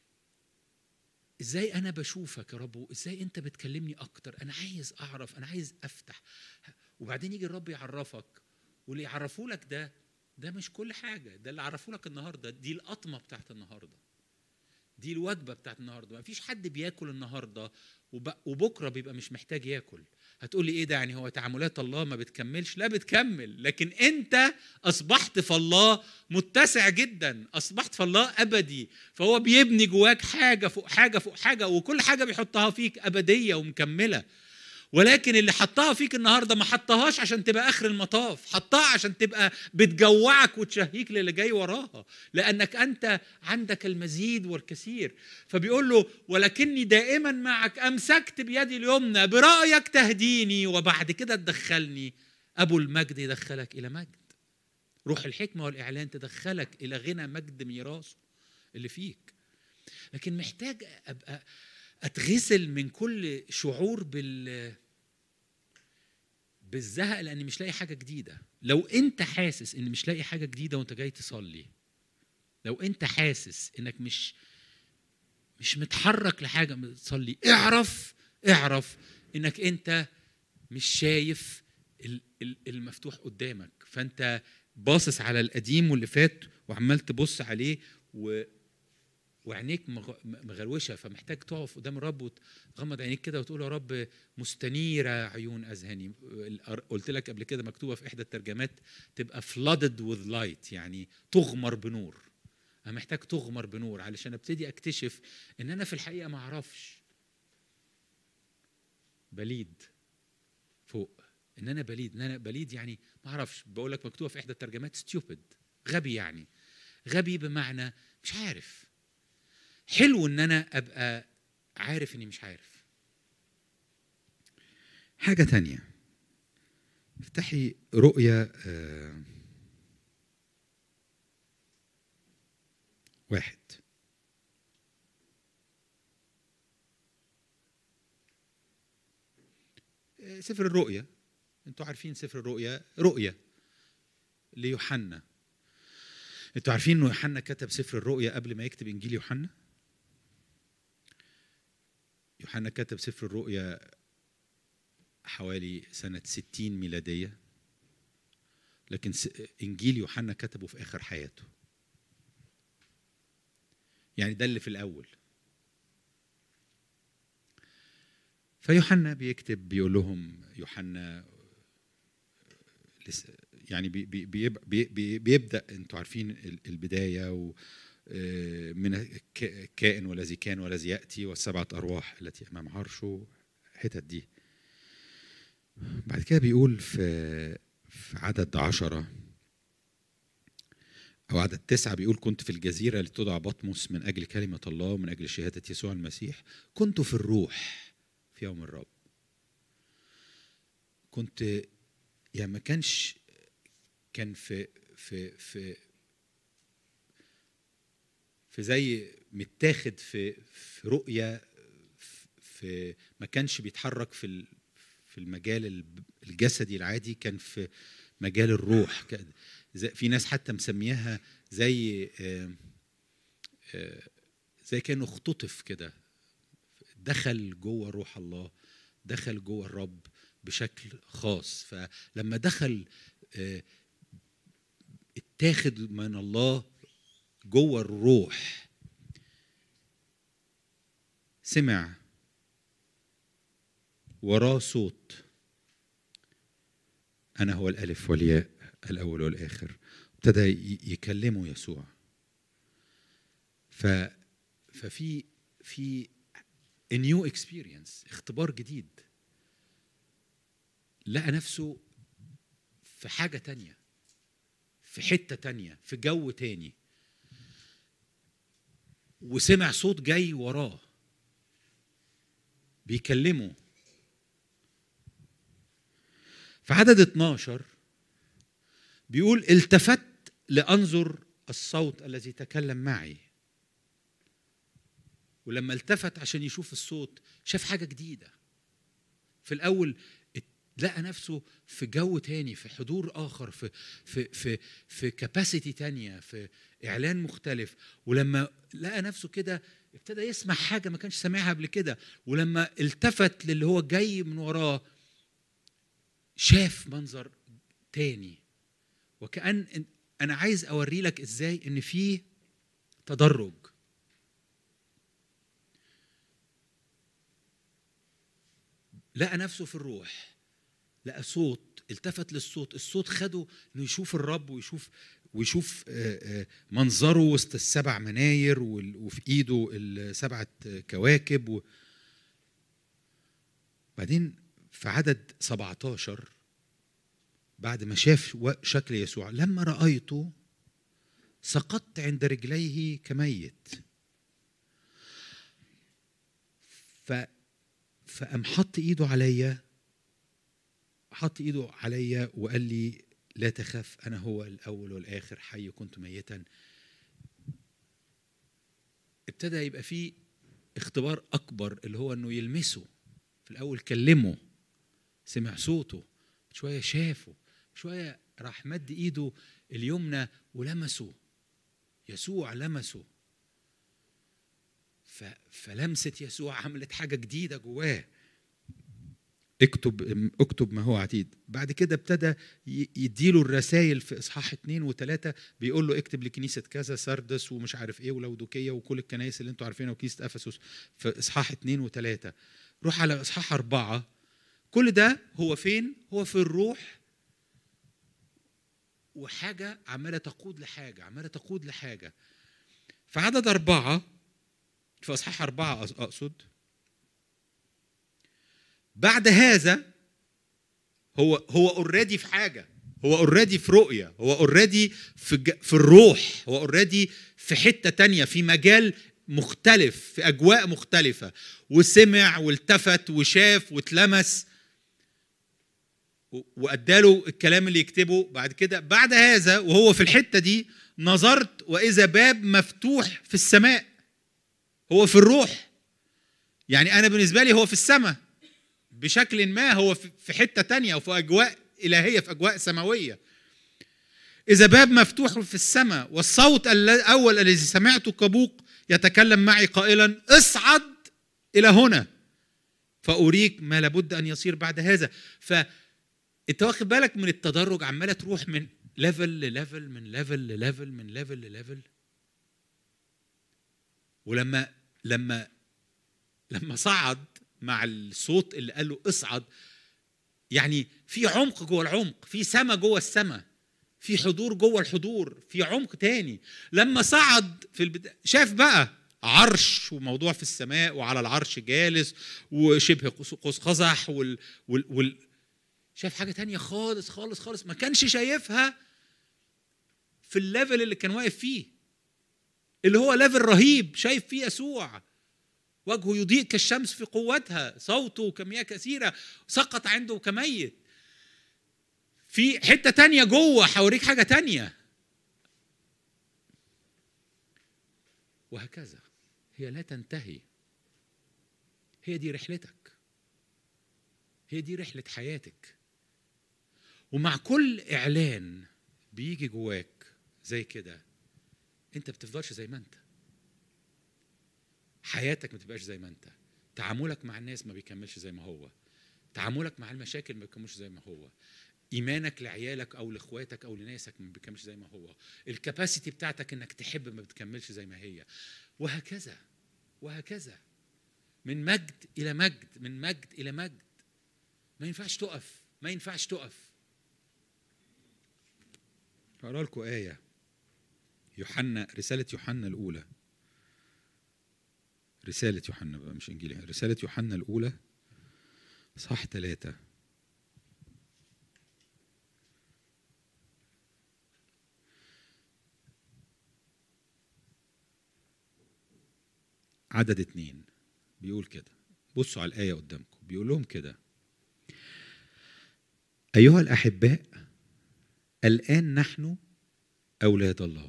ازاي انا بشوفك يا رب وازاي انت بتكلمني اكتر انا عايز اعرف انا عايز افتح وبعدين يجي الرب يعرفك واللي يعرفوا لك ده ده مش كل حاجه ده اللي عرفوا لك النهارده دي القطمه بتاعت النهارده دي الوجبه بتاعت النهارده ما فيش حد بياكل النهارده وب... وبكره بيبقى مش محتاج ياكل هتقول لي ايه ده يعني هو تعاملات الله ما بتكملش لا بتكمل لكن انت اصبحت في الله متسع جدا اصبحت في الله ابدي فهو بيبني جواك حاجه فوق حاجه فوق حاجه وكل حاجه بيحطها فيك ابديه ومكمله ولكن اللي حطها فيك النهارده ما حطهاش عشان تبقى اخر المطاف حطها عشان تبقى بتجوعك وتشهيك للي جاي وراها لانك انت عندك المزيد والكثير فبيقول له ولكني دائما معك امسكت بيدي اليمنى برايك تهديني وبعد كده تدخلني ابو المجد يدخلك الى مجد روح الحكمه والاعلان تدخلك الى غنى مجد ميراثه اللي فيك لكن محتاج ابقى اتغسل من كل شعور بال بالزهق لاني مش لاقي حاجه جديده لو انت حاسس ان مش لاقي حاجه جديده وانت جاي تصلي لو انت حاسس انك مش مش متحرك لحاجه تصلي اعرف اعرف انك انت مش شايف ال- ال- المفتوح قدامك فانت باصص على القديم واللي فات وعمال تبص عليه و وعينيك مغ- مغروشه فمحتاج تقف قدام الرب وتغمض عينيك كده وتقول يا رب مستنيره عيون اذهاني الأر- قلت لك قبل كده مكتوبه في احدى الترجمات تبقى flooded with light يعني تغمر بنور انا محتاج تغمر بنور علشان ابتدي اكتشف ان انا في الحقيقه ما اعرفش بليد فوق ان انا بليد ان انا بليد يعني ما اعرفش بقول لك مكتوبه في احدى الترجمات stupid غبي يعني غبي بمعنى مش عارف حلو ان انا ابقى عارف اني مش عارف حاجة تانية افتحي رؤية آه، واحد آه، سفر الرؤيا انتوا عارفين سفر الرؤيا رؤيا ليوحنا انتوا عارفين انه يوحنا كتب سفر الرؤيا قبل ما يكتب انجيل يوحنا يوحنا كتب سفر الرؤيا حوالي سنة 60 ميلادية لكن س- إنجيل يوحنا كتبه في آخر حياته يعني ده اللي في الأول فيوحنا بيكتب بيقول لهم يوحنا لس- يعني بي بي بيب- بي بي بيبدأ انتوا عارفين ال- البداية و آه، من الك- كائن والذي كان والذي يأتي والسبعة أرواح التي أمام عرشه الحتت دي بعد كده بيقول في في عدد عشرة أو عدد تسعة بيقول كنت في الجزيرة التي تدعى بطمس من أجل كلمة الله ومن أجل شهادة يسوع المسيح كنت في الروح في يوم الرب كنت يعني ما كانش كان في في في في زي متاخد في في رؤيه في ما كانش بيتحرك في ال- في المجال الب- الجسدي العادي كان في مجال الروح كده. زي في ناس حتى مسمياها زي آه، آه، زي كانه اختطف كده دخل جوه روح الله دخل جوه الرب بشكل خاص فلما دخل آه، اتاخد من الله جوه الروح سمع وراه صوت أنا هو الألف والياء الأول والآخر ابتدى ي- يكلمه يسوع ف ففي في نيو اكسبيرينس اختبار جديد لقى نفسه في حاجة تانية في حتة تانية في جو تاني وسمع صوت جاي وراه بيكلمه في عدد 12 بيقول التفت لانظر الصوت الذي تكلم معي ولما التفت عشان يشوف الصوت شاف حاجه جديده في الاول ات- لقى نفسه في جو تاني في حضور اخر في في في في كاباسيتي تانية في اعلان مختلف ولما لقى نفسه كده ابتدى يسمع حاجه ما كانش سامعها قبل كده ولما التفت للي هو جاي من وراه شاف منظر تاني وكأن إن- أنا عايز أوري لك إزاي إن في تدرج لقى نفسه في الروح لقى صوت التفت للصوت الصوت خده انه يشوف الرب ويشوف ويشوف آه، آه، منظره وسط السبع مناير وال- وفي ايده السبعه كواكب و... بعدين في عدد 17 بعد ما شاف و- شكل يسوع لما رأيته سقطت عند رجليه كميت ف فقام حط ايده عليا حط ايده عليا وقال لي لا تخاف انا هو الاول والاخر حي كنت ميتا ابتدى يبقى في اختبار اكبر اللي هو انه يلمسه في الاول كلمه سمع صوته شويه شافه شويه راح مد ايده اليمنى ولمسه يسوع لمسه ف... فلمسه يسوع عملت حاجه جديده جواه اكتب اكتب ما هو عتيد بعد كده ابتدى ي- يديله الرسائل في اصحاح اثنين وثلاثه بيقول له اكتب لكنيسه كذا سردس ومش عارف ايه ولودوكيه وكل الكنائس اللي انتوا عارفينها وكنيسه افسس في اصحاح اثنين وثلاثه روح على اصحاح اربعه كل ده هو فين؟ هو في الروح وحاجة عمالة تقود لحاجة عمالة تقود لحاجة في عدد أربعة في أصحاح أربعة أقص- أقصد بعد هذا هو هو اوريدي في حاجة هو اوريدي في رؤية هو اوريدي في ج- في الروح هو اوريدي في حتة تانية في مجال مختلف في أجواء مختلفة وسمع والتفت وشاف واتلمس و- واداله الكلام اللي يكتبه بعد كده بعد هذا وهو في الحته دي نظرت واذا باب مفتوح في السماء هو في الروح يعني انا بالنسبه لي هو في السماء بشكل ما هو في في حته تانية وفي اجواء الهيه في اجواء سماويه اذا باب مفتوح في السماء والصوت الاول الذي سمعته كبوق يتكلم معي قائلا اصعد الى هنا فاريك ما لابد ان يصير بعد هذا ف انت واخد بالك من التدرج عماله تروح من ليفل لليفل من ليفل لليفل من ليفل لليفل ولما لما لما صعد مع الصوت اللي قال له اصعد يعني في عمق جوه العمق في سما جوه السما في حضور جوه الحضور في عمق تاني لما صعد في البداية شاف بقى عرش وموضوع في السماء وعلى العرش جالس وشبه قوس قوس قزح وال, وال, وال شاف حاجة تانية خالص خالص خالص ما كانش شايفها في الليفل اللي كان واقف فيه اللي هو ليفل رهيب شايف فيه يسوع وجهه يضيء كالشمس في قوتها صوته كمياه كثيرة سقط عنده كميت في حتة تانية جوه هوريك حاجة تانية وهكذا هي لا تنتهي هي دي رحلتك هي دي رحلة حياتك ومع كل إعلان بيجي جواك زي كده أنت بتفضلش زي ما أنت حياتك ما تبقاش زي ما أنت تعاملك مع الناس ما بيكملش زي ما هو تعاملك مع المشاكل ما بيكونش زي ما هو ايمانك لعيالك او لاخواتك او لناسك ما بيكملش زي ما هو الكباسيتي بتاعتك انك تحب ما بتكملش زي ما هي وهكذا وهكذا من مجد الى مجد من مجد الى مجد ما ينفعش تقف ما ينفعش تقف هقرا لكم ايه يوحنا رساله يوحنا الاولى رساله يوحنا بقى مش انجيل رساله يوحنا الاولى صح ثلاثة عدد اتنين بيقول كده بصوا على الآية قدامكم بيقول لهم كده أيها الأحباء الآن نحن أولاد الله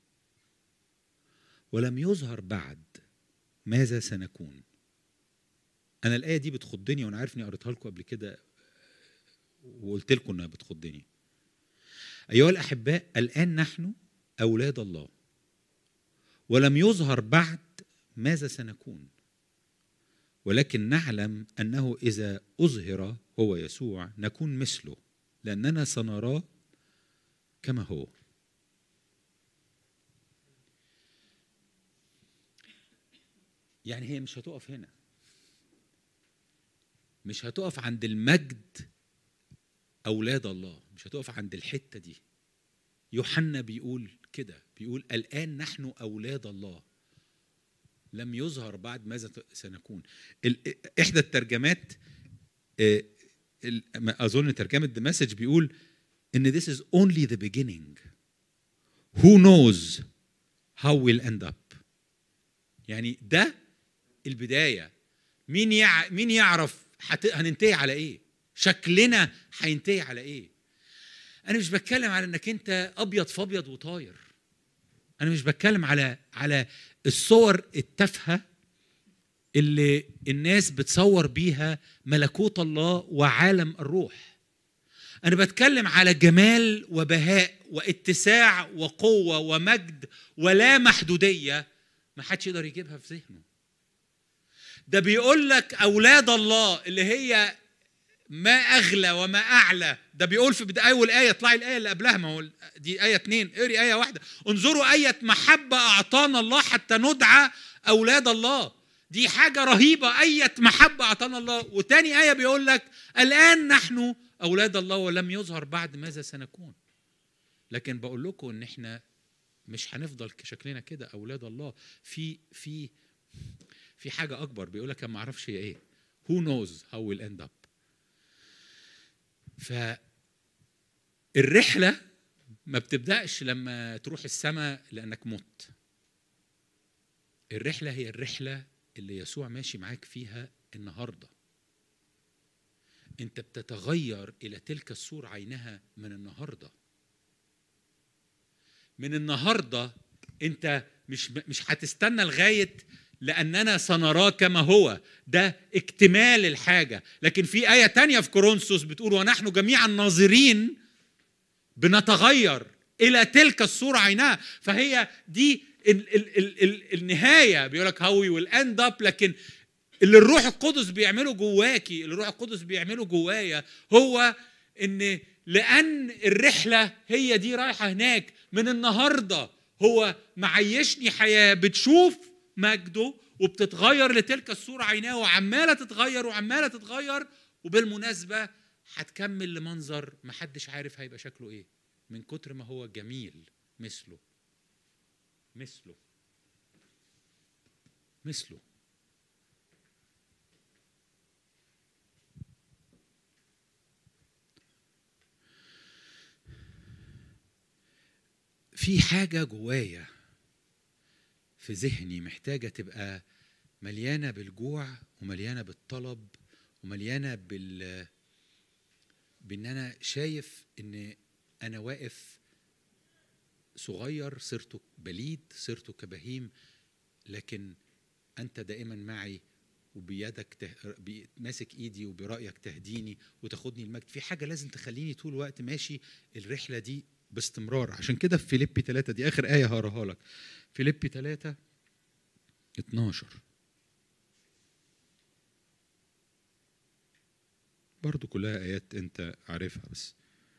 ولم يظهر بعد ماذا سنكون أنا الآية دي بتخضني وأنا عارف إني قريتها لكم قبل كده وقلت لكم إنها بتخضني أيها الأحباء الآن نحن أولاد الله ولم يظهر بعد ماذا سنكون ولكن نعلم انه اذا اظهر هو يسوع نكون مثله لاننا سنراه كما هو يعني هي مش هتقف هنا مش هتقف عند المجد اولاد الله مش هتقف عند الحته دي يوحنا بيقول كده بيقول الان نحن اولاد الله لم يظهر بعد ماذا سنكون ال- احدى الترجمات آه، ال- ما اظن ترجمه ذا مسج بيقول ان this is only the beginning who knows how we'll end up يعني ده البدايه مين يع... مين يعرف حت... هننتهي على ايه شكلنا هينتهي على ايه انا مش بتكلم على انك انت ابيض في ابيض وطاير انا مش بتكلم على على الصور التافهه اللي الناس بتصور بيها ملكوت الله وعالم الروح انا بتكلم على جمال وبهاء واتساع وقوه ومجد ولا محدوديه ما حدش يقدر يجيبها في ذهنه ده بيقول لك اولاد الله اللي هي ما اغلى وما اعلى ده بيقول في بدايه اول ايه اطلعي الايه اللي قبلها ما هو دي ايه اتنين اقري ايه واحده انظروا ايه محبه اعطانا الله حتى ندعى اولاد الله دي حاجه رهيبه ايه محبه اعطانا الله وتاني ايه بيقول لك الان نحن اولاد الله ولم يظهر بعد ماذا سنكون لكن بقول لكم ان احنا مش هنفضل شكلنا كده اولاد الله في في في حاجه اكبر بيقول لك ما اعرفش هي ايه who knows how we'll end up فالرحلة ما بتبدأش لما تروح السماء لأنك مت الرحلة هي الرحلة اللي يسوع ماشي معاك فيها النهاردة أنت بتتغير إلى تلك الصورة عينها من النهاردة من النهاردة أنت مش مش هتستنى لغاية لأننا سنراه كما هو ده اكتمال الحاجة لكن في آية تانية في كورنثوس بتقول ونحن جميعا ناظرين بنتغير إلى تلك الصورة عينها فهي دي ال ال ال ال النهاية بيقول لك هاو ويل اند اب لكن اللي الروح القدس بيعمله جواكي اللي الروح القدس بيعمله جوايا هو ان لان الرحله هي دي رايحه هناك من النهارده هو معيشني حياه بتشوف مجده وبتتغير لتلك الصورة عيناه وعمالة تتغير وعمالة تتغير وبالمناسبة هتكمل لمنظر محدش عارف هيبقى شكله ايه من كتر ما هو جميل مثله مثله مثله في حاجة جوايا في ذهني محتاجة تبقى مليانة بالجوع ومليانة بالطلب ومليانة بال بان انا شايف ان انا واقف صغير صرت بليد صرت كبهيم لكن انت دائما معي وبيدك ته... بي- ماسك ايدي وبرايك تهديني وتاخدني المجد في حاجه لازم تخليني طول الوقت ماشي الرحله دي باستمرار عشان كده في فيليبي 3 دي اخر ايه هقراها لك فيليبي 3 12 برضو كلها ايات انت عارفها بس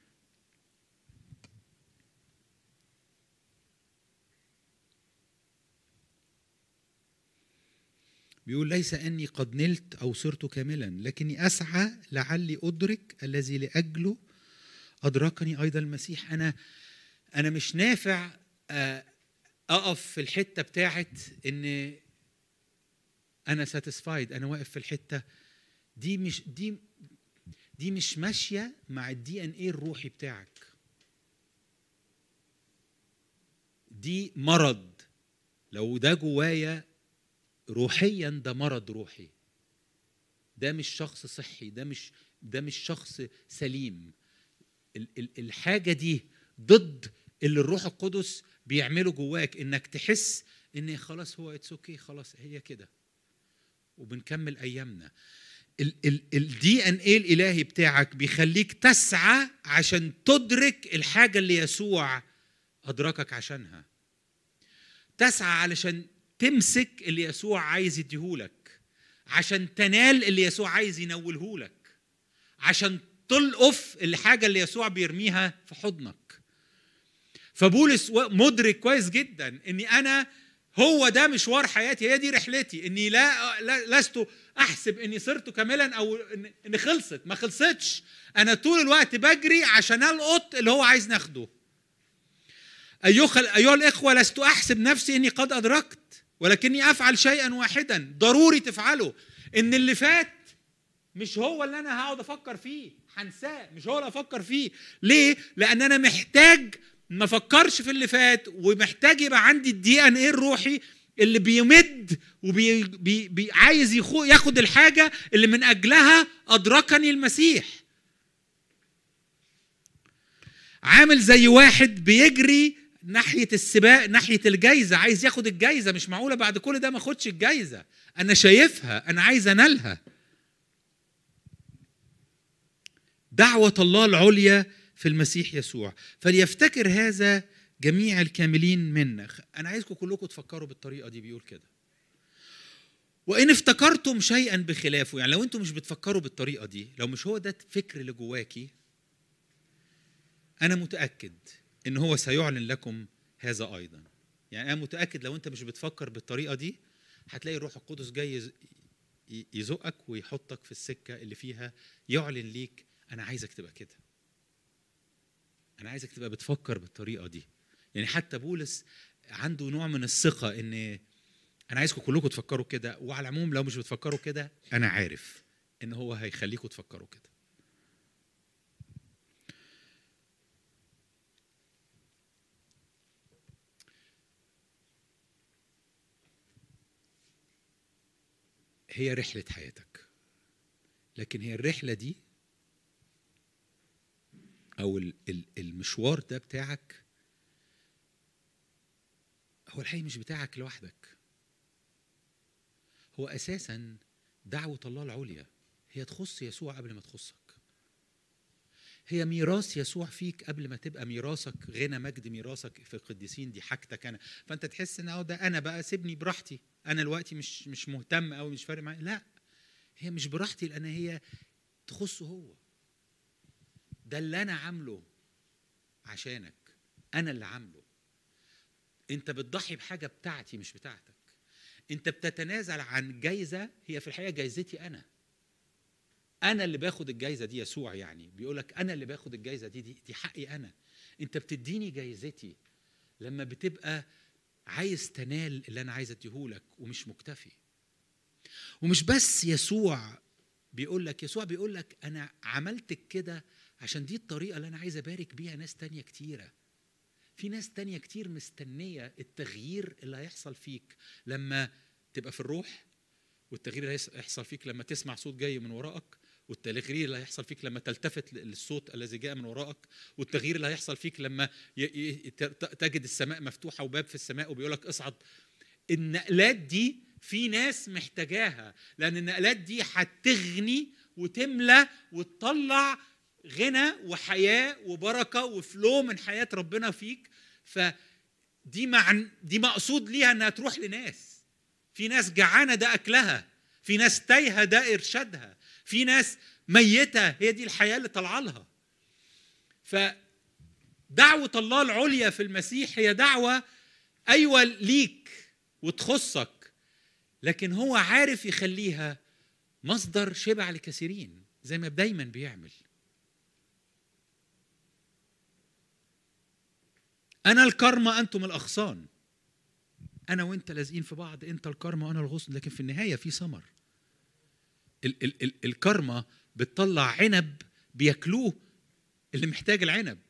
بيقول ليس اني قد نلت او صرت كاملا لكني اسعى لعلي ادرك الذي لاجله ادركني ايضا المسيح انا انا مش نافع آه، اقف في الحته بتاعت ان انا ساتيسفايد انا واقف في الحته دي مش دي دي مش ماشيه مع الدي ان ايه الروحي بتاعك دي مرض لو ده جوايا روحيا ده مرض روحي ده مش شخص صحي ده مش ده مش شخص سليم ال- ال- الحاجه دي ضد اللي الروح القدس بيعمله جواك انك تحس ان خلاص هو اتس اوكي خلاص هي كده وبنكمل ايامنا الدي ان ايه الالهي بتاعك بيخليك تسعى عشان تدرك الحاجه اللي يسوع ادركك عشانها تسعى علشان تمسك اللي يسوع عايز يديهولك عشان تنال اللي يسوع عايز ينولهولك عشان تلقف الحاجه اللي يسوع بيرميها في حضنك فبولس و- مدرك كويس جدا اني انا هو ده مشوار حياتي هي دي رحلتي اني لا, لا لست احسب اني صرت كاملا او ان إن خلصت ما خلصتش انا طول الوقت بجري عشان القط اللي هو عايز ناخده أيها أيها الإخوة لست أحسب نفسي إني قد أدركت ولكني أفعل شيئا واحدا ضروري تفعله إن اللي فات مش هو اللي أنا هقعد أفكر فيه هنساه مش هو اللي أفكر فيه ليه؟ لأن أنا محتاج ما أفكرش في اللي فات ومحتاج يبقى عندي الدي ان ايه الروحي اللي بيمد وبي بي بي عايز يخو ياخد الحاجة اللي من أجلها أدركني المسيح عامل زي واحد بيجري ناحية السباق ناحية الجايزة عايز ياخد الجايزة مش معقولة بعد كل ده ما اخدش الجايزة أنا شايفها أنا عايز أنالها دعوة الله العليا في المسيح يسوع فليفتكر هذا جميع الكاملين منا أنا عايزكم كلكم تفكروا بالطريقة دي بيقول كده وإن افتكرتم شيئا بخلافه يعني لو أنتم مش بتفكروا بالطريقة دي لو مش هو ده الفكر اللي جواكي أنا متأكد إن هو سيعلن لكم هذا أيضا يعني أنا متأكد لو أنت مش بتفكر بالطريقة دي هتلاقي الروح القدس جاي يز- ي- يزقك ويحطك في السكة اللي فيها يعلن ليك أنا عايزك تبقى كده أنا عايزك تبقى بتفكر بالطريقة دي يعني حتى بولس عنده نوع من الثقة إن أنا عايزكم كلكم تفكروا كده وعلى العموم لو مش بتفكروا كده أنا عارف إن هو هيخليكم تفكروا كده هي رحلة حياتك لكن هي الرحلة دي أو ال- ال- المشوار ده بتاعك هو الحقيقة مش بتاعك لوحدك هو أساسا دعوة الله العليا هي تخص يسوع قبل ما تخصك هي ميراث يسوع فيك قبل ما تبقى ميراثك غنى مجد ميراثك في القديسين دي حاجتك انا فانت تحس ان أهو ده انا بقى سيبني براحتي انا دلوقتي مش مش مهتم او مش فارق معايا لا هي مش براحتي لان هي تخصه هو ده اللي انا عامله عشانك انا اللي عامله انت بتضحي بحاجه بتاعتي مش بتاعتك انت بتتنازل عن جايزه هي في الحقيقه جايزتي انا انا اللي باخد الجايزه دي يسوع يعني بيقول لك انا اللي باخد الجايزه دي دي, دي حقي انا انت بتديني جايزتي لما بتبقى عايز تنال اللي انا عايز اديهولك ومش مكتفي ومش بس يسوع بيقول لك يسوع بيقول لك انا عملتك كده عشان دي الطريقه اللي انا عايز ابارك بيها ناس تانية كتيره في ناس تانية كتير مستنية التغيير اللي هيحصل فيك لما تبقى في الروح والتغيير اللي هيحصل فيك لما تسمع صوت جاي من وراءك والتغيير اللي هيحصل فيك لما تلتفت للصوت الذي جاء من وراءك والتغيير اللي هيحصل فيك لما ي- ي- ت- تجد السماء مفتوحة وباب في السماء وبيقولك اصعد النقلات دي في ناس محتاجاها لأن النقلات دي هتغني وتملى وتطلع غنى وحياة وبركة وفلو من حياة ربنا فيك فدي مع دي مقصود ليها انها تروح لناس في ناس جعانة ده أكلها في ناس تايهة ده إرشادها في ناس ميته هي دي الحياه اللي طالعه لها فدعوه الله العليا في المسيح هي دعوه ايوه ليك وتخصك لكن هو عارف يخليها مصدر شبع لكثيرين زي ما دايما بيعمل انا الكرمة انتم الاغصان انا وانت لازقين في بعض انت الكرمة وانا الغصن لكن في النهايه في ثمر ال- ال- ال- الكرمة بتطلع عنب بياكلوه اللي محتاج العنب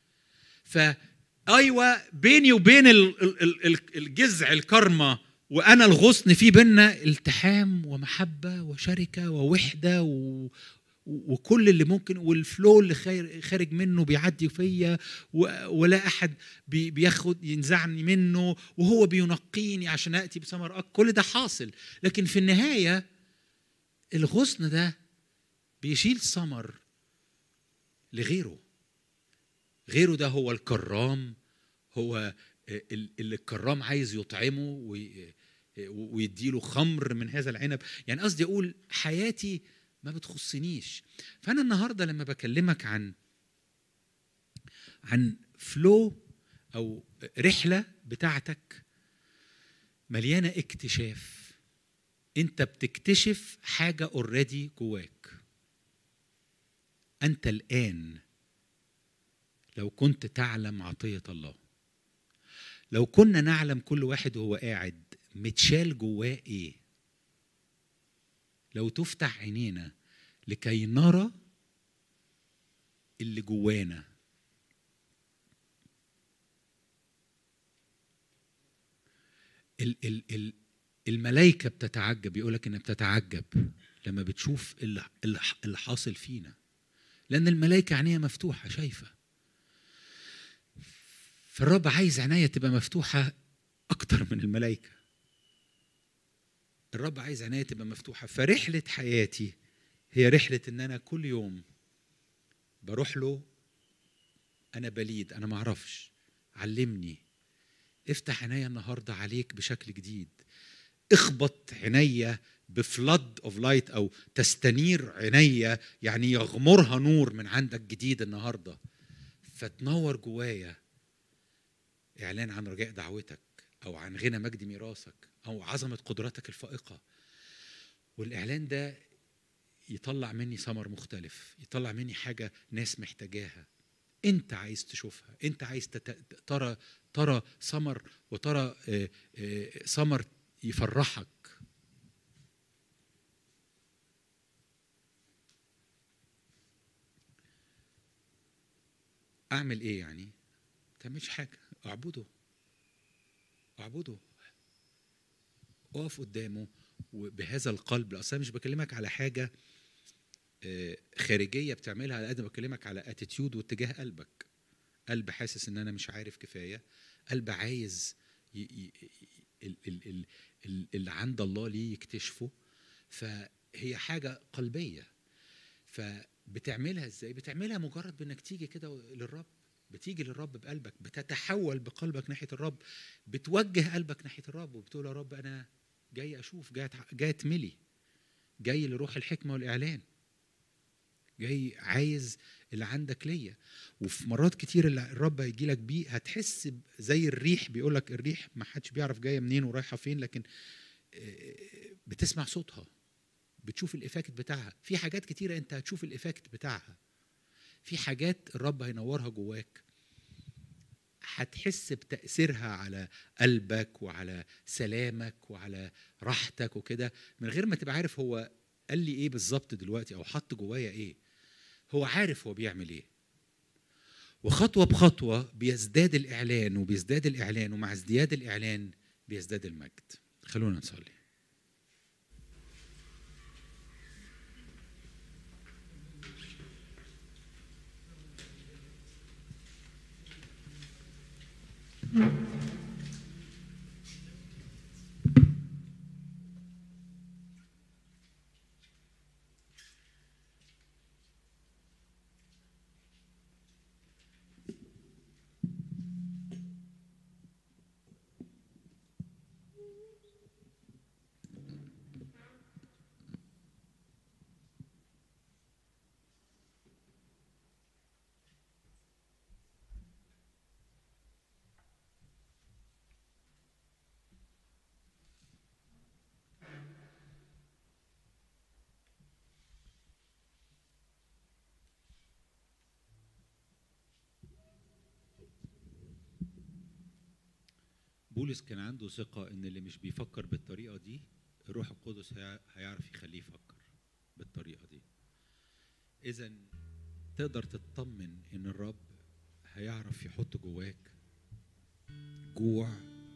فايوه بيني وبين ال- ال- ال- ال- الجذع الكرمة وانا الغصن في بينا التحام ومحبه وشركه ووحده و... وكل اللي ممكن والفلو اللي خير- خارج منه بيعدي فيا و- ولا احد بي- بياخد ينزعني منه وهو بينقيني عشان اتي بثمر أك- كل ده حاصل لكن في النهايه الغصن ده بيشيل ثمر لغيره غيره ده هو الكرام هو ال- اللي الكرام عايز يطعمه وي- ويديله خمر من هذا العنب يعني قصدي اقول حياتي ما بتخصنيش فانا النهارده لما بكلمك عن عن فلو او رحله بتاعتك مليانه اكتشاف انت بتكتشف حاجه اوريدي جواك انت الان لو كنت تعلم عطيه الله لو كنا نعلم كل واحد وهو قاعد متشال جواه ايه لو تفتح عينينا لكي نرى اللي جوانا ال ال ال الملائكة بتتعجب يقولك إنها بتتعجب لما بتشوف اللي اللي- اللي حاصل فينا لأن الملائكة عينيها مفتوحة شايفة فالرب عايز عينيا تبقى مفتوحة أكتر من الملائكة الرب عايز عينيا تبقى مفتوحة فرحلة حياتي هي رحلة إن أنا كل يوم بروح له أنا بليد أنا معرفش علمني افتح عينيا النهاردة عليك بشكل جديد اخبط عينيا بفلد اوف لايت او تستنير عينيا يعني يغمرها نور من عندك جديد النهارده فتنور جوايا اعلان عن رجاء دعوتك او عن غنى مجد ميراثك او عظمه قدرتك الفائقه والاعلان ده يطلع مني ثمر مختلف يطلع مني حاجه ناس محتاجاها انت عايز تشوفها انت عايز تت- ترى ترى ثمر وترى آه، آه، ثمر يفرحك اعمل ايه يعني ما تعملش حاجه اعبده اعبده اقف قدامه وبهذا القلب اصلا مش بكلمك على حاجه آه، خارجيه بتعملها على قد ما بكلمك على اتيتيود واتجاه قلبك قلب حاسس ان انا مش عارف كفايه قلب عايز ي... ي... ال... ال... ال... ال... اللي عند الله ليه يكتشفه فهي حاجه قلبيه فبتعملها ازاي بتعملها مجرد بانك تيجي كده للرب بتيجي للرب بقلبك بتتحول بقلبك ناحيه الرب بتوجه قلبك ناحيه الرب وبتقول يا رب انا جاي اشوف جاي أتع- جاي اتملي جاي لروح الحكمه والاعلان جاي عايز اللي عندك ليا وفي مرات كتير اللي الرب هيجي لك بيه هتحس ب- زي الريح بيقول لك الريح ما حدش بيعرف جايه منين ورايحه فين لكن آه، بتسمع صوتها بتشوف الايفكت بتاعها في حاجات كتيره انت هتشوف الايفكت بتاعها في حاجات الرب هينورها جواك هتحس بتأثيرها على قلبك وعلى سلامك وعلى راحتك وكده من غير ما تبقى عارف هو قال لي ايه بالظبط دلوقتي او حط جوايا ايه هو عارف هو بيعمل ايه وخطوه بخطوه بيزداد الاعلان وبيزداد الاعلان ومع ازدياد الاعلان بيزداد المجد خلونا نصلي بولس كان عنده ثقة إن اللي مش بيفكر بالطريقة دي الروح القدس هي- هيعرف يخليه يفكر بالطريقة دي. إذا تقدر تطمن إن الرب هيعرف يحط جواك جوع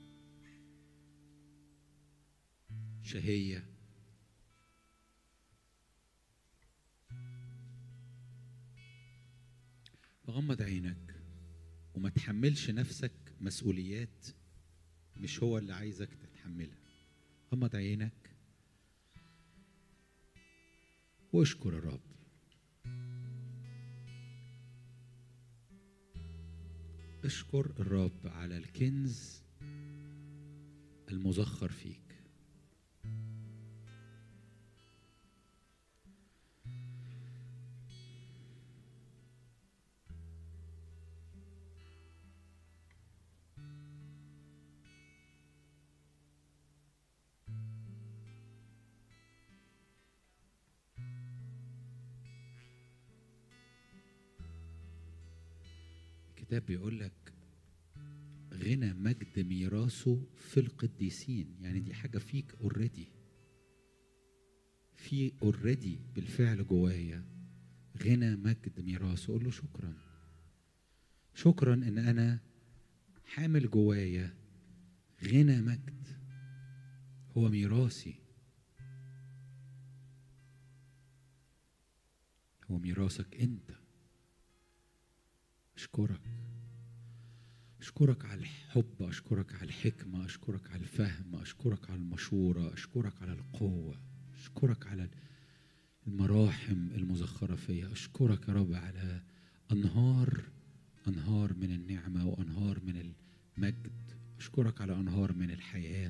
شهية غمض عينك وما تحملش نفسك مسؤوليات مش هو اللي عايزك تتحملها غمض عينك واشكر الرب اشكر الرب على الكنز المزخر فيك الكتاب بيقول لك غنى مجد ميراثه في القديسين يعني دي حاجة فيك اوريدي في اوريدي بالفعل جوايا غنى مجد ميراثه قول له شكرا شكرا ان انا حامل جوايا غنى مجد هو ميراثي هو ميراثك انت اشكرك اشكرك على الحب اشكرك على الحكمه اشكرك على الفهم اشكرك على المشوره اشكرك على القوه اشكرك على المراحم المزخره فيا اشكرك يا رب على انهار انهار من النعمه وانهار من المجد اشكرك على انهار من الحياه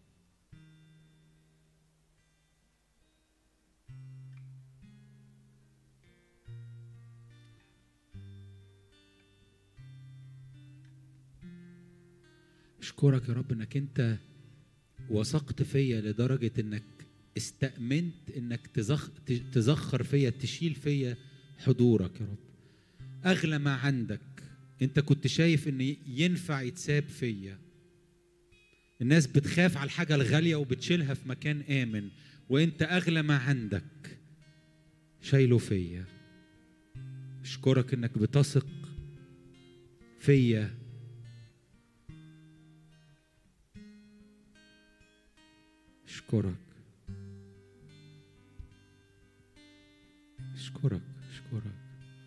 اشكرك يا رب انك انت وثقت فيا لدرجه انك استأمنت انك تزخ تزخر فيا تشيل فيا حضورك يا رب اغلى ما عندك انت كنت شايف ان ينفع يتساب فيا الناس بتخاف على الحاجه الغاليه وبتشيلها في مكان امن وانت اغلى ما عندك شايله فيا اشكرك انك بتثق فيا اشكرك اشكرك اشكرك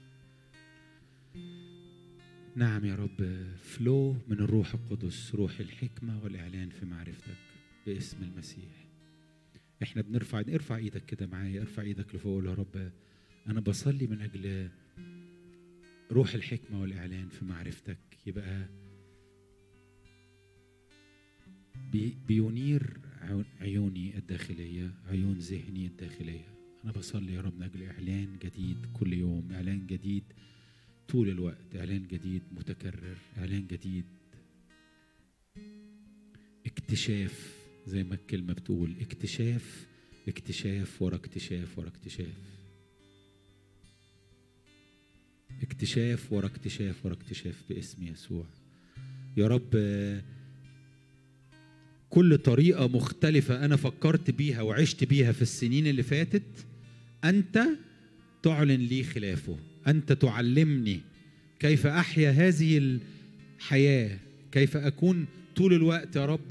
نعم يا رب فلو من الروح القدس روح الحكمة والإعلان في معرفتك باسم المسيح احنا بنرفع ارفع ايدك كده معايا ارفع ايدك لفوق قول يا رب انا بصلي من اجل روح الحكمة والإعلان في معرفتك يبقى بي بينير عيوني الداخلية عيون ذهني الداخلية أنا بصلي يا رب من أجل إعلان جديد كل يوم إعلان جديد طول الوقت إعلان جديد متكرر إعلان جديد اكتشاف زي ما الكلمة بتقول اكتشاف اكتشاف ورا اكتشاف ورا اكتشاف اكتشاف ورا اكتشاف ورا اكتشاف باسم يسوع يا رب كل طريقة مختلفة أنا فكرت بيها وعشت بيها في السنين اللي فاتت أنت تعلن لي خلافه أنت تعلمني كيف أحيا هذه الحياة كيف أكون طول الوقت يا رب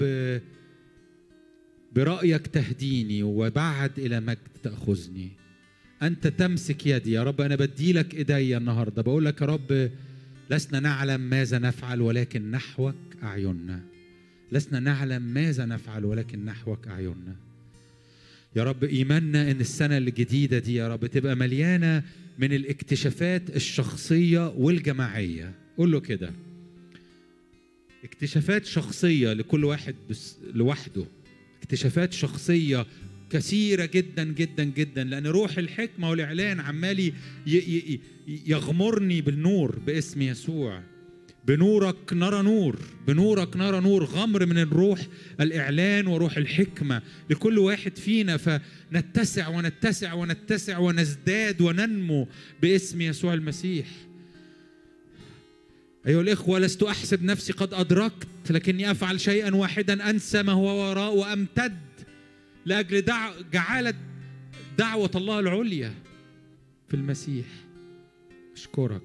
برأيك تهديني وبعد إلى مجد تأخذني أنت تمسك يدي يا رب أنا بديلك إيدي النهاردة بقول لك يا رب لسنا نعلم ماذا نفعل ولكن نحوك أعيننا لسنا نعلم ماذا نفعل ولكن نحوك أعيننا يا رب إيماننا إن السنة الجديدة دي يا رب تبقى مليانة من الاكتشافات الشخصية والجماعية قول له كده اكتشافات شخصية لكل واحد بس لوحده اكتشافات شخصية كثيرة جدا جدا جدا لأن روح الحكمة والإعلان عمال يغمرني بالنور باسم يسوع بنورك نرى نور بنورك نرى نور غمر من الروح الإعلان وروح الحكمة لكل واحد فينا فنتسع ونتسع ونتسع ونزداد وننمو باسم يسوع المسيح أيها الإخوة لست أحسب نفسي قد أدركت لكني أفعل شيئا واحدا أنسى ما هو وراء وأمتد لأجل دع... جعالة دعوة الله العليا في المسيح أشكرك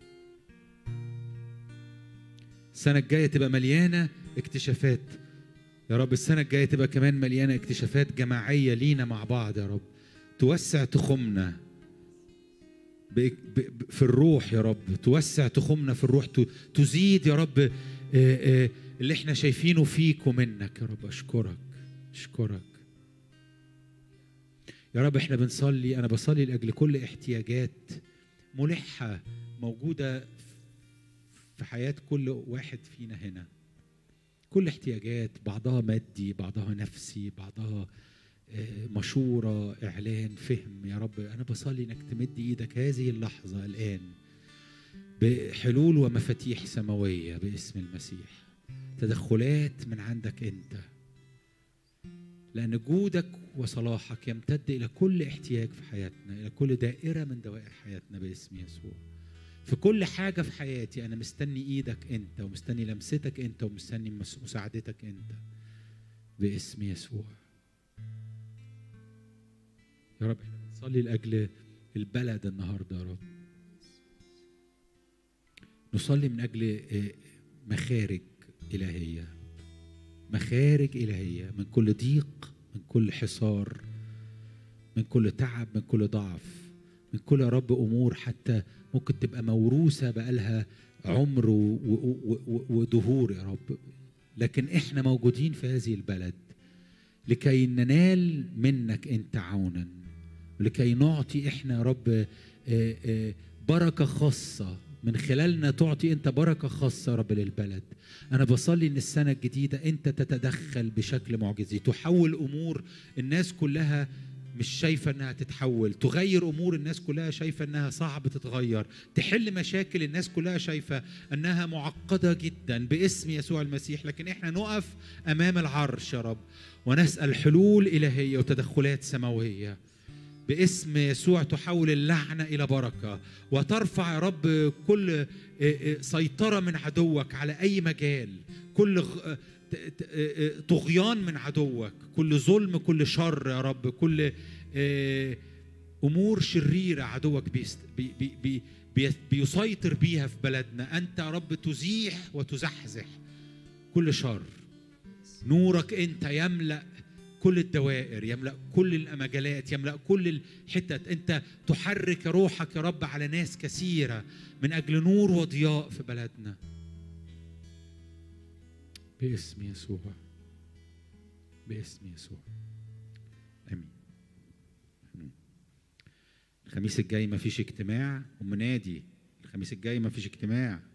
السنة الجاية تبقى مليانة اكتشافات يا رب السنة الجاية تبقى كمان مليانة اكتشافات جماعية لينا مع بعض يا رب توسع تخمنا ب- ب- ب- في الروح يا رب توسع تخمنا في الروح ت- تزيد يا رب آه، آه، اللي احنا شايفينه فيك ومنك يا رب اشكرك اشكرك يا رب احنا بنصلي انا بصلي لاجل كل احتياجات ملحه موجوده في حياه كل واحد فينا هنا كل احتياجات بعضها مادي بعضها نفسي بعضها آه، مشورة إعلان فهم يا رب أنا بصلي إنك تمد إيدك هذه اللحظة الآن بحلول ومفاتيح سماوية باسم المسيح تدخلات من عندك أنت لأن جودك وصلاحك يمتد إلى كل احتياج في حياتنا إلى كل دائرة من دوائر حياتنا باسم يسوع في كل حاجة في حياتي أنا مستني إيدك أنت ومستني لمستك أنت ومستني مس- مساعدتك أنت باسم يسوع يا رب احنا بنصلي لاجل البلد النهارده يا رب نصلي من اجل آه، مخارج الهيه مخارج الهيه من كل ضيق من كل حصار من كل تعب من كل ضعف من كل يا رب امور حتى ممكن تبقى موروثه بقالها عمر و- و- و- و- ودهور يا رب لكن احنا موجودين في هذه البلد لكي ننال منك انت عونا ولكي نعطي احنا يا رب آه، آه، بركه خاصه من خلالنا تعطي انت بركه خاصه يا رب للبلد انا بصلي ان السنه الجديده انت تتدخل بشكل معجزي تحول امور الناس كلها مش شايفه انها تتحول تغير امور الناس كلها شايفه انها صعب تتغير تحل مشاكل الناس كلها شايفه انها معقده جدا باسم يسوع المسيح لكن احنا نقف امام العرش يا رب ونسال حلول الهيه وتدخلات سماويه باسم يسوع تحول اللعنة إلى بركة وترفع يا رب كل آه، آه، سيطرة من عدوك على أي مجال كل غ- ت- ت- آه، طغيان من عدوك كل ظلم كل شر يا رب كل آه، أمور شريرة عدوك بيست- بي بي بي بي بيسيطر بيها في بلدنا أنت يا رب تزيح وتزحزح كل شر نورك أنت يملأ كل الدوائر يملا كل المجالات يملا كل الحتت انت تحرك روحك يا رب على ناس كثيره من اجل نور وضياء في بلدنا باسم يسوع باسم يسوع امين آمين. الخميس الجاي ما فيش اجتماع ومنادي الخميس الجاي ما فيش اجتماع